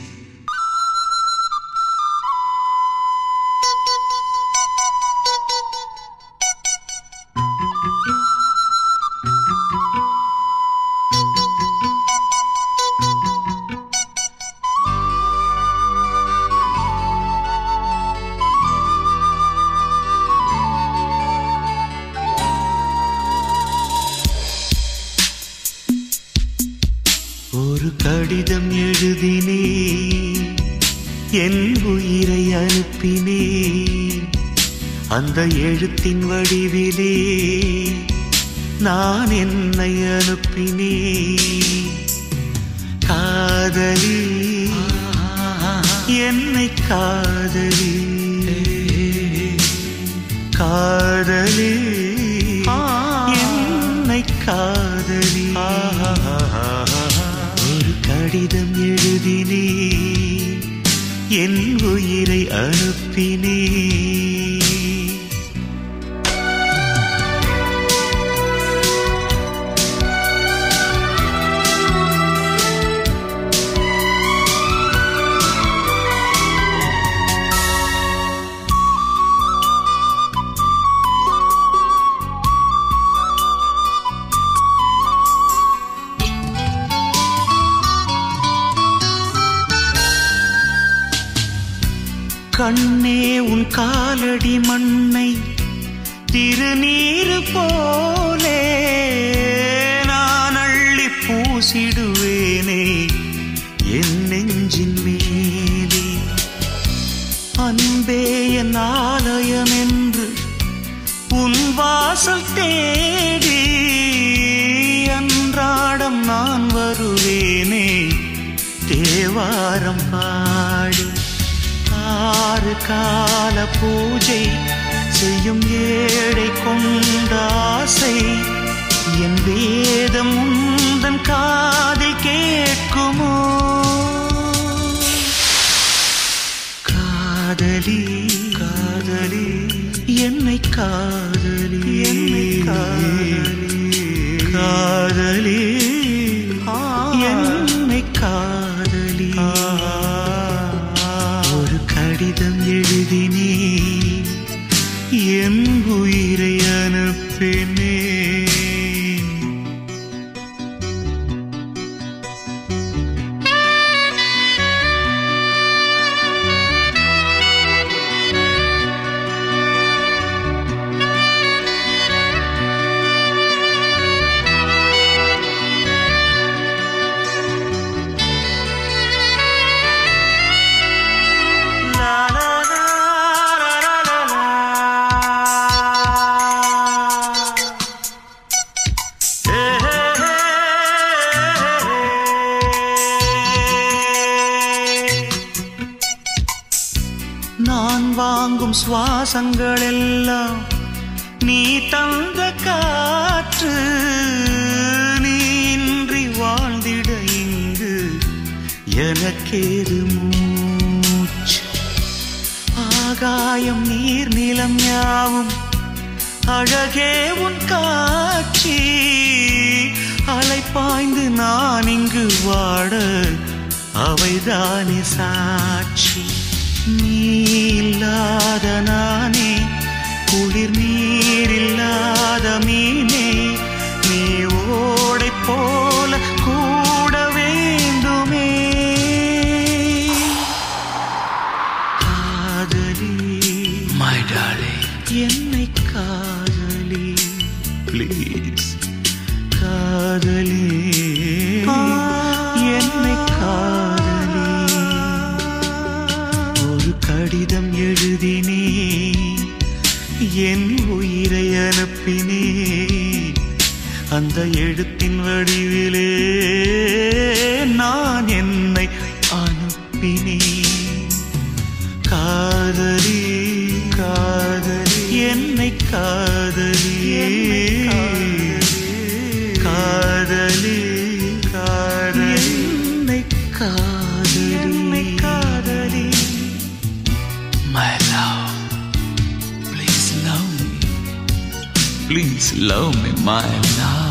ஒரு கடிதம் எழுதினே என் உயிரை அனுப்பினே அந்த எழுத்தின் வடிவிலே நான் என்னை அனுப்பினே காதலி என்னை காதலி காதலி என்னை காதலி ஒரு கடிதம் எழுதினே என் உயிரை அனுப்பினே கண்ணே உன் காலடி மண்ணை திருநீரு போலே நான் அள்ளி பூசிடுவேனே என் நெஞ்சின் மேலே அன்பே என் ஆலயம் என்று உன் வாசல் தேடி அன்றாடம் நான் வருவேனே தேவாரம் பாடி ஆறு கால பூஜை செய்யும் ஏழை கொண்ட ஆசை என் வேதம் உந்தன் காதில் கேட்குமோ காதலி காதலி என்னை காதலி என்னை காதலி காதலி என்னை காதலி ஒரு கடிதம் எழுதினே என் உயிரை அனுப்பினே நான் வாங்கும் சுவாசங்கள் எல்லாம் நீ தந்த காற்று நீன்றி வாழ்ந்திட இங்கு எனக்கேது மூச்சு ஆகாயம் நீர் நிலம் யாவும் அழகே உன் காட்சி அலை பாய்ந்து நான் இங்கு வாட அவைதானே சாட்சி நீ இல்லாத நானே குளிர் நீர் இல்லாத மீனே நீ ஓடை போல கூட வேண்டுமே காதலி மை டார்லிங் என்னை காதலி ப்ளீஸ் காதலி என்னை காதலி ஒரு கடிதம் எழுதினே என் உயிரை அனுப்பினே அந்த எழுத்தின் வடிவிலே நான் என்னை அனுப்பினேன் காதலி காதலி என்னை காதலி காதலி காதலி என்னை காதலி என்னை காதலி My love, please love me. Please love me, my love.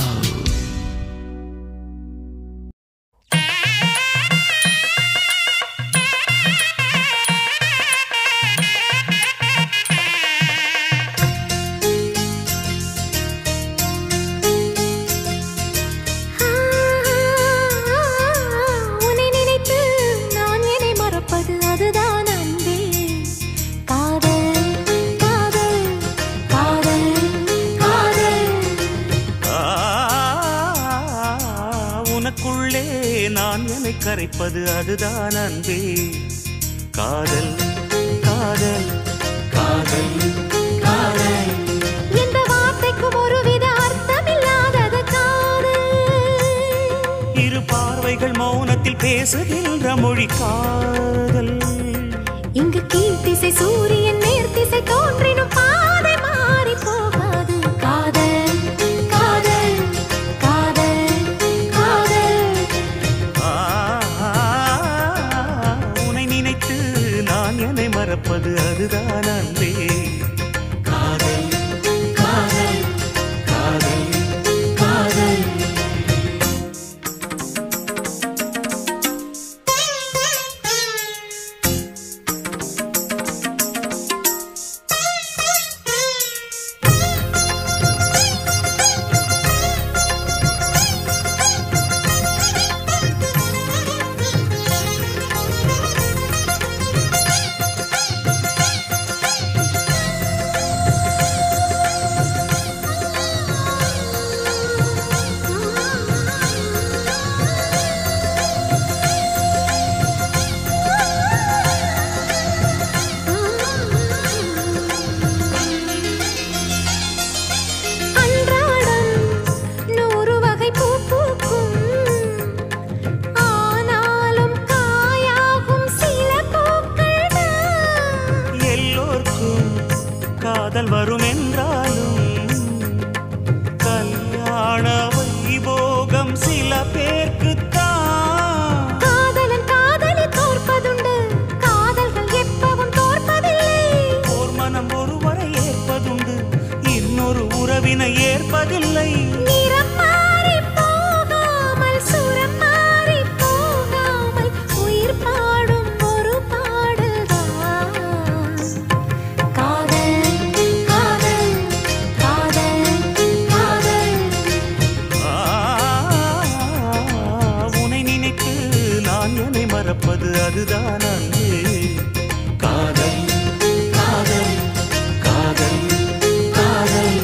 உன்னை நினைத்து நான் என்னை மறப்பது அதுதான் அன்பே காதல் காதல் காதல் காதல் ஆ, உனக்குள்ளே நான் என்னை கரைப்பது அதுதான் அன்பே காதல் காதல் காதல் காதல் எந்த வார்த்தைக்கும் ஒருவித அர்த்தமில்லாதது காதல் இரு பார்வைகள் மௌனத்தில் பேசுகின்ற மொழி காதல் இங்கு கீழ்த்திசை சூரியன் நேர்த்திசை தோன்றினும் பாதை மாறி போகாது காதல் காதல் காதல் காதல் ஆ, உன்னை நினைத்து நான் என்னை மறப்பது அதுதான் அன்பே காதல் காதல் காதல் காதல் அன்றாடம் நூறு வகை பூ பூக்கும் ஆனாலும் காயாகும் சில பூக்கள் தான் எல்லோர்க்கும் காதல் வரும் என்றாலும் கல்யாண வைபோகம் சில பேர்க்குத்தான் காதலன் காதலி தோற்பதுண்டு காதல்கள் எப்பவும் தோற்பதில்லை ஓர் மனம் ஒருவரை ஏற்பதுண்டு இன்னொரு உறவினை ஏற்பதில்லை நிறம் மாறி போகாமல் சுரம் மாறி போகாமல் உயிர் பாடும் ஒரு பாடல்தான் காதல் காதல் காதல் காதல் ஆ, உன்னை நினைத்து நான் என்னை மறப்பது அதுதான் அன்பே காதல் காதல் காதல் காதல்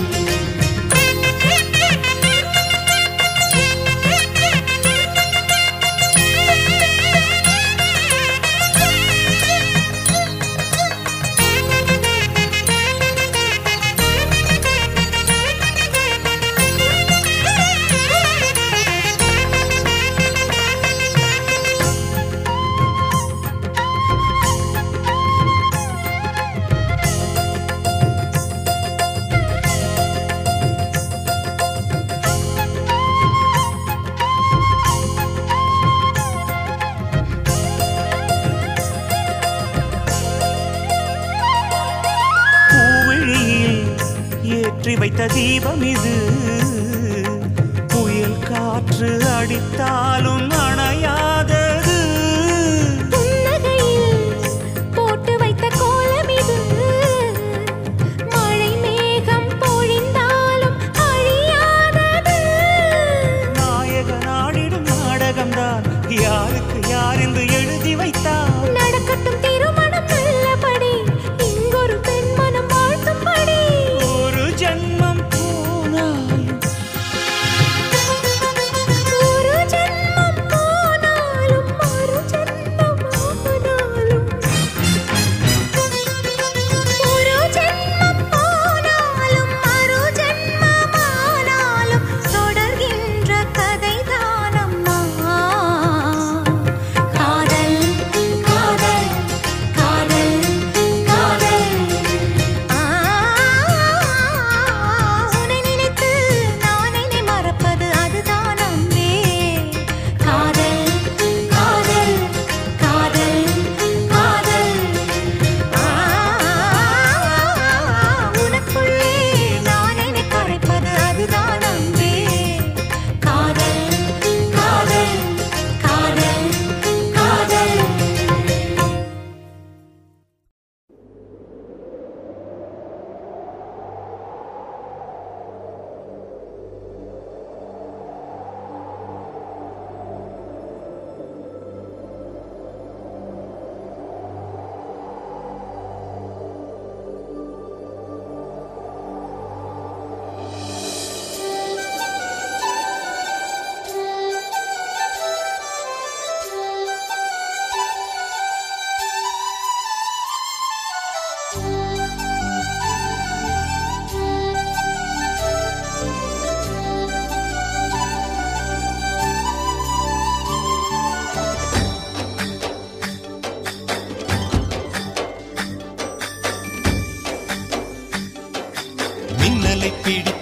பூவிழியில் ஏற்றி வைத்த தீபம் இது புயல் காற்று அடித்தாலும் அணையாதது புன்னகையில் போட்டு வைத்த கோலம் இது மழை மேகம் பொழிந்தாலும் அழியாதது நாயக நாடிடும் நாடகம்தான் யாருக்கு யார் என்று எழுதி வைத்தார் நடக்கட்டும் திருமணம் நல்லபடி இங்கொரு பெண் மனம் வாழ்த்தும்படி ஒரு ஜென்மம் போனாலும் ஒரு ஜென்மம் போனாலும்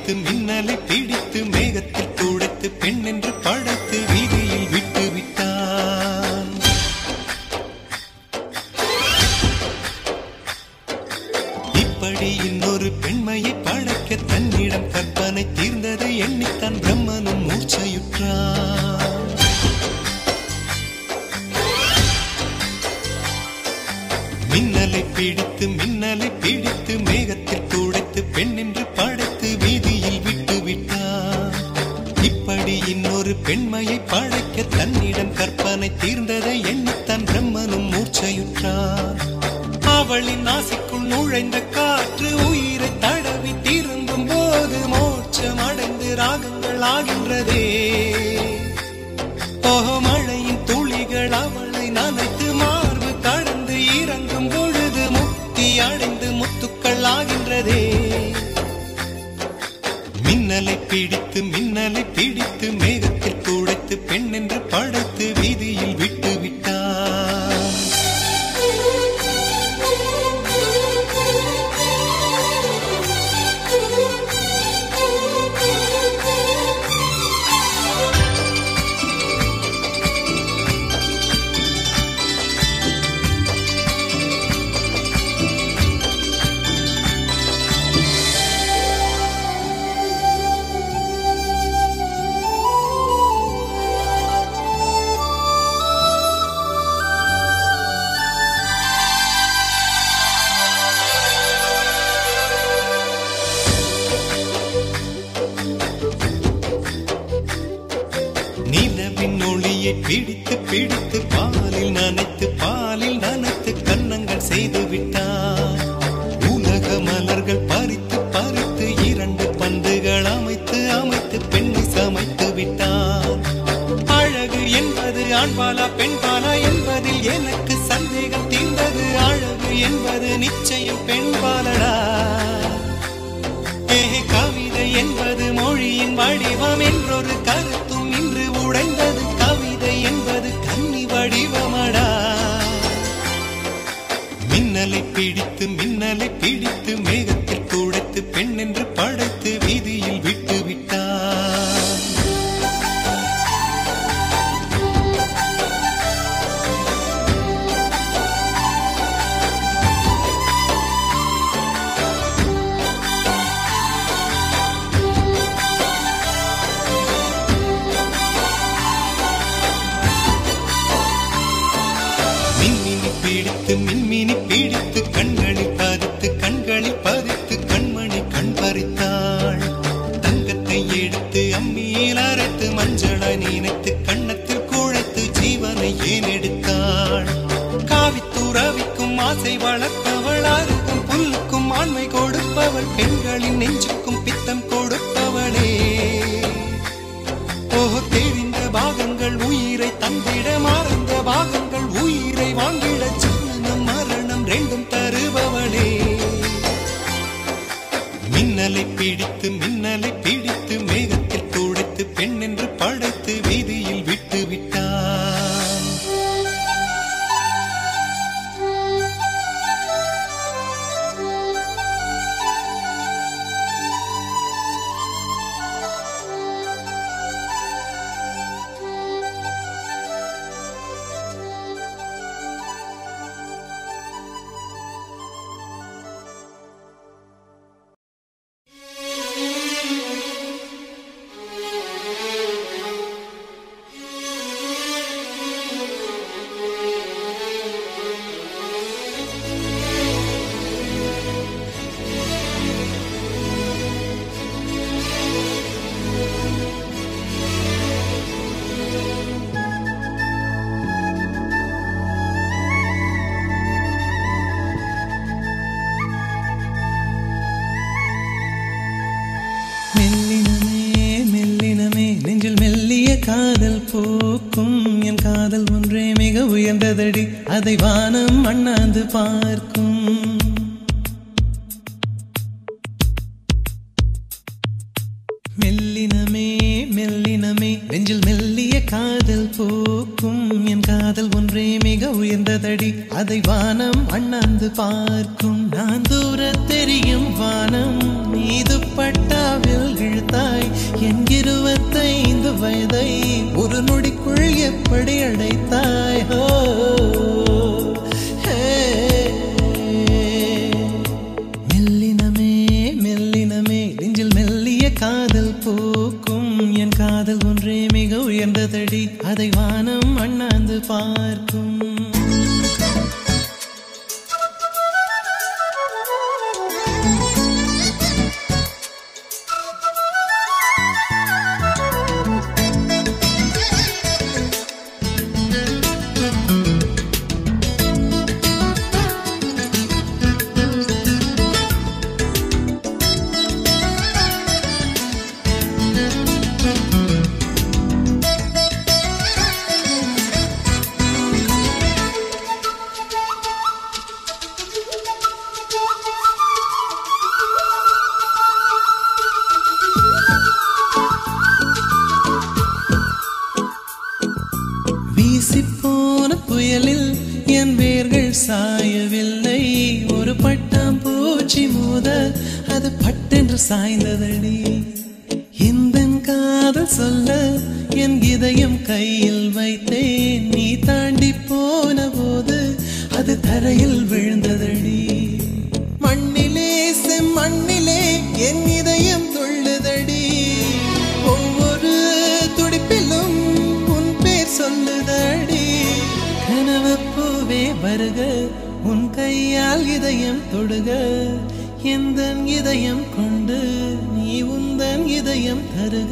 பிடித்து மின்னலை பிடித்து மேகத்தில் துடைத்து பெண் என்று படைத்து வீதியில் விட்டு விட்டான் இப்படி இன்னொரு பெண்மையை படைக்க தன்னிடம் கற்பனை தீர்ந்ததை எண்ணித்தான் பிரம்மனும் மூச்சையுற்றான் மின்னலை பிடித்து மின்னலை பிடித்து மேகத்தில் துடைத்து பெண் என்று படைத்து வீதியில் விட்டு விட்டான் இப்படி இன்னொரு பெண்மையை படைக்க தன்னிடம் கற்பனை தீர்ந்ததை எண்ணித்தான் பிரம்மனும் மூர்ச்சையுற்றான் அவளின் நாசிக்குள் நுழைந்த காற்று உயிரை தடவி திரும்பும் போது மோட்சம் அடைந்து ராகங்கள் ஆகின்றதே ஓஹோ மழையின் துளிகள் அவளை நனைத்து மார்பு கடந்து இறங்கும் பொழுது முக்தி அடைந்து முத்துக்கள் ஆகின்றதே மின்னலை பிடித்து மின்னலை பிடித்து மேகத்தில் துடைத்து பெண் என்று படைத்து வீதியில் விட்டு விட்டான் நிலவின் ஒளியை பிடித்து பிடித்து பாலில் நனைத்து பாலில் நனைத்து கன்னங்கள் செய்து விட்டான் உலக மலர்கள் பறித்து பறித்து இரண்டு பந்துகள் அமைத்து அமைத்து பெண்ணை சமைத்து விட்டான் அழகு என்பது ஆண்பாலா பெண்பாலா என்பதில் எனக்கு சந்தேகம் தீர்ந்தது அழகு என்பது நிச்சயம் பெண்பாலடா ஏ கவிதை என்பது மொழியின் வடிவம் என்றொரு கருத்தும் இன்று உடைந்தது கவிதை என்பது கன்னி வடிவமடா மின்னலை பிடித்து மின்னலை பிடித்து மேகத்தில் துடைத்து பெண் என்று படைத்து வீதியில் விட்டு விட்டான் மின்மினி பிடித்து மின்மினி பிடித்து கண்களில் பதித்து கண்களில் பதித்து கண்மணி கண் பறித்தாள் தங்கத்தை எடுத்து அம்மியில் அரைத்து மஞ்சளாய் நினைத்து கண்ணத்தில் குழைத்து ஜீவனை ஏன் எடுத்தாள் காவித்துறவிக்கும் ஆசை வளர்த்தவள் அருகும் புல்லுக்கும் ஆண்மை கொடுப்பவள் பெண்களின் நெஞ்சுக்கும் பித்தம் கொடுப்பவளே ஓஹோ தெரிந்த பாகங்கள் உயிரை தந்திட மறந்த பாகங்கள் உயிரை வாங்கிட ஜனனம் மரணம் ரெண்டும் தருபவளே மின்னலை பிடித்து மின்னலை பிடித்து மேகத்தில் துடைத்து பெண் என்று படைத்து வீதியில் விட்டு விட்டான் மெல்லினமே மெல்லினமே நெஞ்சில் மெல்லிய காதல் போக்கும் என் காதல் ஒன்றே மிக உயர்ந்ததடி அதை வானம் அண்ணாந்து பார்க்கும் மெல்லினமே மெல்லினமே நெஞ்சில் மெல்லிய காதல் போக்கும் என் காதல் ஒன்றே மிக உயர்ந்ததடி அதை வானம் அண்ணாந்து பார்க்கும் நான் தூர தெரியும் வானம் மீது பட்டாவில் இழுத்தாய் என் இருபத்தைந்து வயதை ஒரு நொடிக்குள் எப்படி அடைத்தாய் ஹோ ஹே. மெல்லினமே மெல்லினமே நெஞ்சில் மெல்லிய காதல் பூக்கும் என் காதல் ஒன்றே மிக உயர்ந்ததடி அதை வானம் அண்ணாந்து பார்க்கும் வீசிப்போன புயலில் என் வேர்கள் சாயவில்லை ஒரு பட்டாம் பூச்சி மோத அது பட்டென்று சாய்ந்ததடி இந்த காதல் சொல்ல என் இதயம் கையில் வைத்தேன் நீ தாண்டி போன போது அது தரையில் விழுந்ததடி மண்ணிலே செம்மண்ணிலே என் இதயம் துள்ளுதடி ஒவ்வொரு துடிப்பிலும் உன் பேர் சொல்லுதடி கனவு பூவே வருக உன் கையால் இதயம் தொடுக எந்த இதயம் கொண்டு நீ உந்தன் இதயம் தருக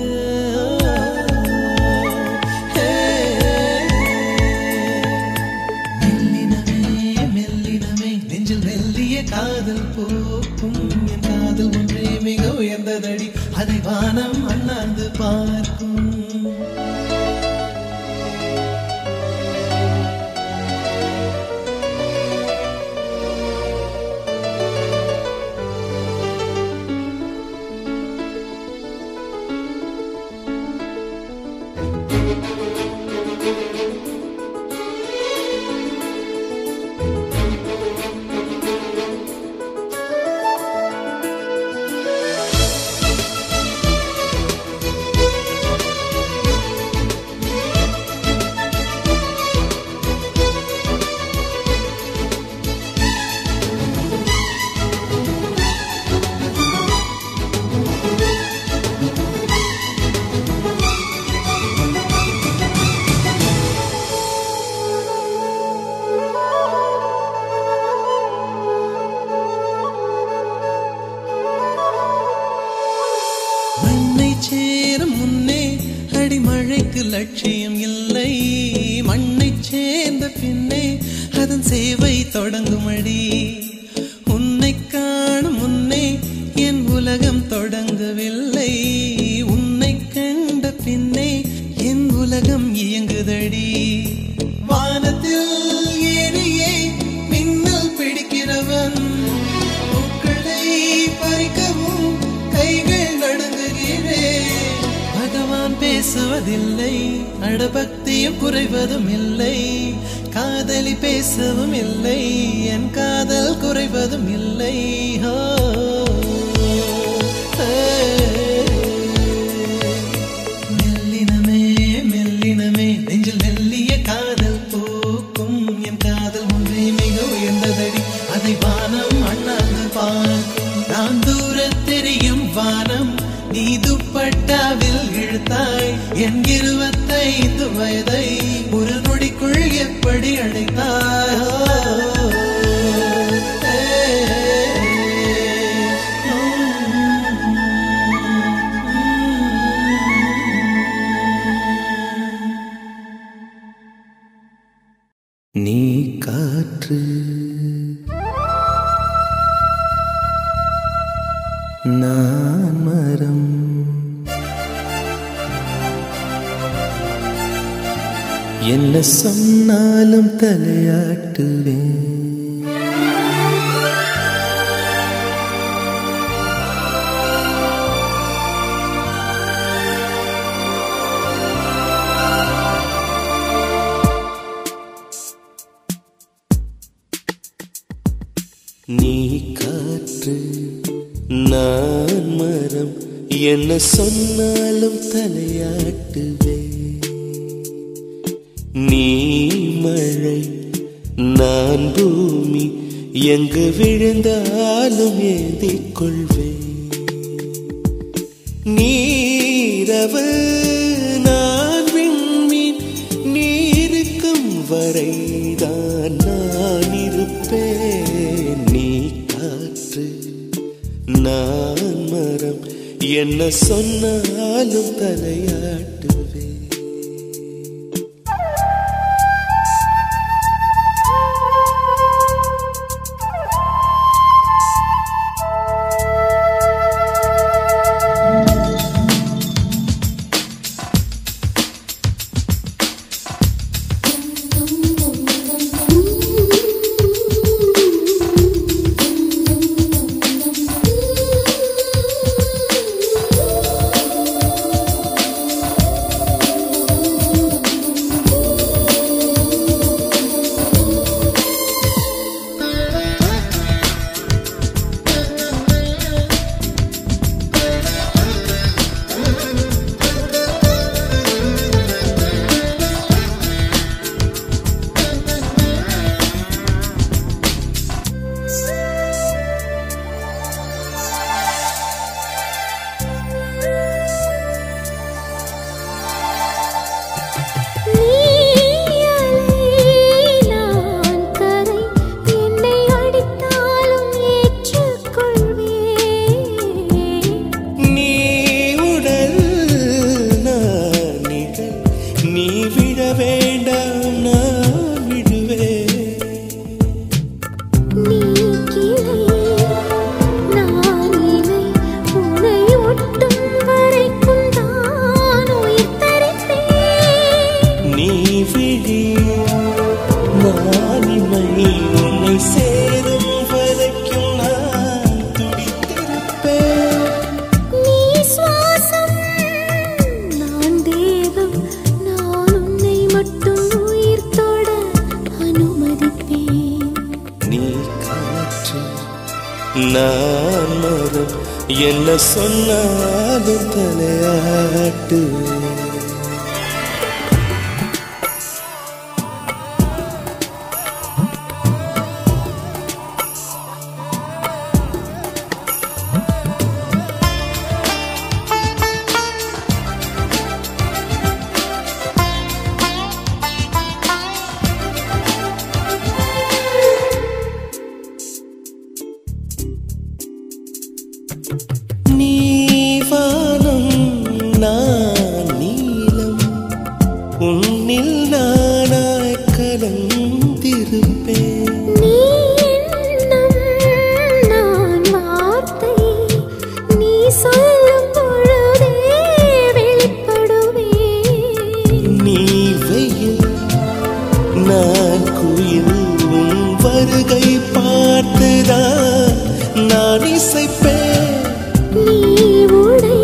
மெல்லினமே மெல்லினமே நெஞ்சில் மெல்லிய காதல் போக்கும் என் காதல் ஒன்றே மிக உயர்ந்ததடி அதை வானம் அண்ணாந்து பார்க்கும் மண்ணை சேரும் முன்னே அடிமழைக்கு லட்சியம் இல்லை மண்ணை சேர்ந்த பின்னே அதன் சேவை தொடங்கும் அடி உன்னை காணும் முன்னே என் உலகம் தொடங்கவில்லை உன்னை கண்ட பின்னே என் உலகம் இயங்குதடி வானத்தில் ஏறியே மின்னல் பிடிக்கிறவன் பூக்களை பறிக்கவும் கைகள் நடுங்குகிறேன் பகவான் பேசுவதில்லை அடபக்தியும் குறைவதும் இல்லை காதலி பேசவும் இல்லை என் காதல் குறைவதும் இல்லை ஹோ மெல்லினமே மெல்லினமே நெஞ்சில் மெல்லிய காதல் பூக்கும் என் காதல் ஒன்றே மிக உயர்ந்ததடி அதை வானம் அண்ணாந்து பார்க்கும் நான் தூர தெரியும் வானம் நீ துப்பட்டாவில் இழுத்தாய் என் இருபத்தைந்து வயதை ஒரு நொடிக்குள் எப்படி அடைத்தாய் நீ காற்று நான் மரம் என்ன சொன்னாலும் தலையாட்டுவேன் நீ காற்று நான் மரம் என்ன சொன்னாலும் தலையாட்டுவே நீ மழை நான் பூமி எங்கு விழுந்தாலும் ஏந்திக் கொள்வேன் நீரவு நான் விண்மீன் நீருக்கும் வரைதான் நான் இருப்பேன் நீ காற்று நான் மரம் என்ன சொன்னாலும் தலையாட்டுவேன் நான் கரை என்னை அடித்தாலும் ஏற்றுக்கொள்வேன் நீ உடல் நான் நிழல் நீ விட வேண்டாம் நான் விடுவேன் நீ கிளை நான் இலை உனை ஒட்டும் வரைக்கும் தான் உயிர் தரிப்பேன் நீ விழி நான் இமை உன்னை சேரும் வரைக்கும் நான் துடித்திருப்பேன் நீ சுவாசம் நான் தேகம் நான் உன்னை மட்டும் உயிர் தொட அனுமதிப்பேன் நீ காற்று நான் மரம் என்ன சொன்னாலும் தலையாட்டுவேன் நீ வானம் நான் நீலம் உன்னில் நானாய் கலந்திருப்பேன் நீ எண்ணம் நான் வார்த்தை நீ சொல்லும் பொழுதே வெளிப்படுவேன் நீ வெயில் நான் குயில் உன் வருகை பார்த்துதான் நான் இசைப்பேன் நீ உடை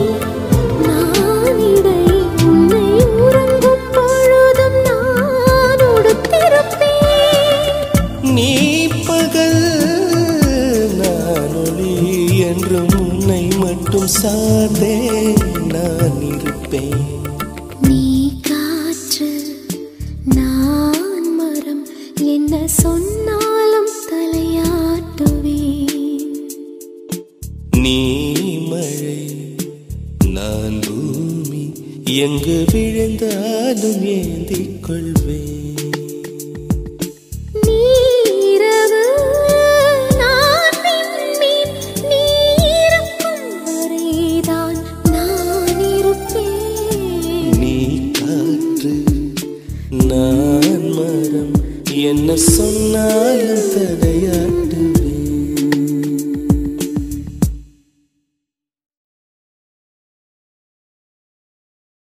நான் இடை உன்னை உறங்கும் பொழுதும் நான் உடுத்திருப்பேன் நீ பகல் நான் ஒளி என்றும் உன்னை மட்டும் சார்ந்தே நான் இருப்பேன் நீ காற்று நான் மரம் என்ன சொன்னாலும் தலையாட்டுவேன் நீ மழை நான் பூமி எங்கு விழுந்தாலும் ஏந்திக் கொள்வேன்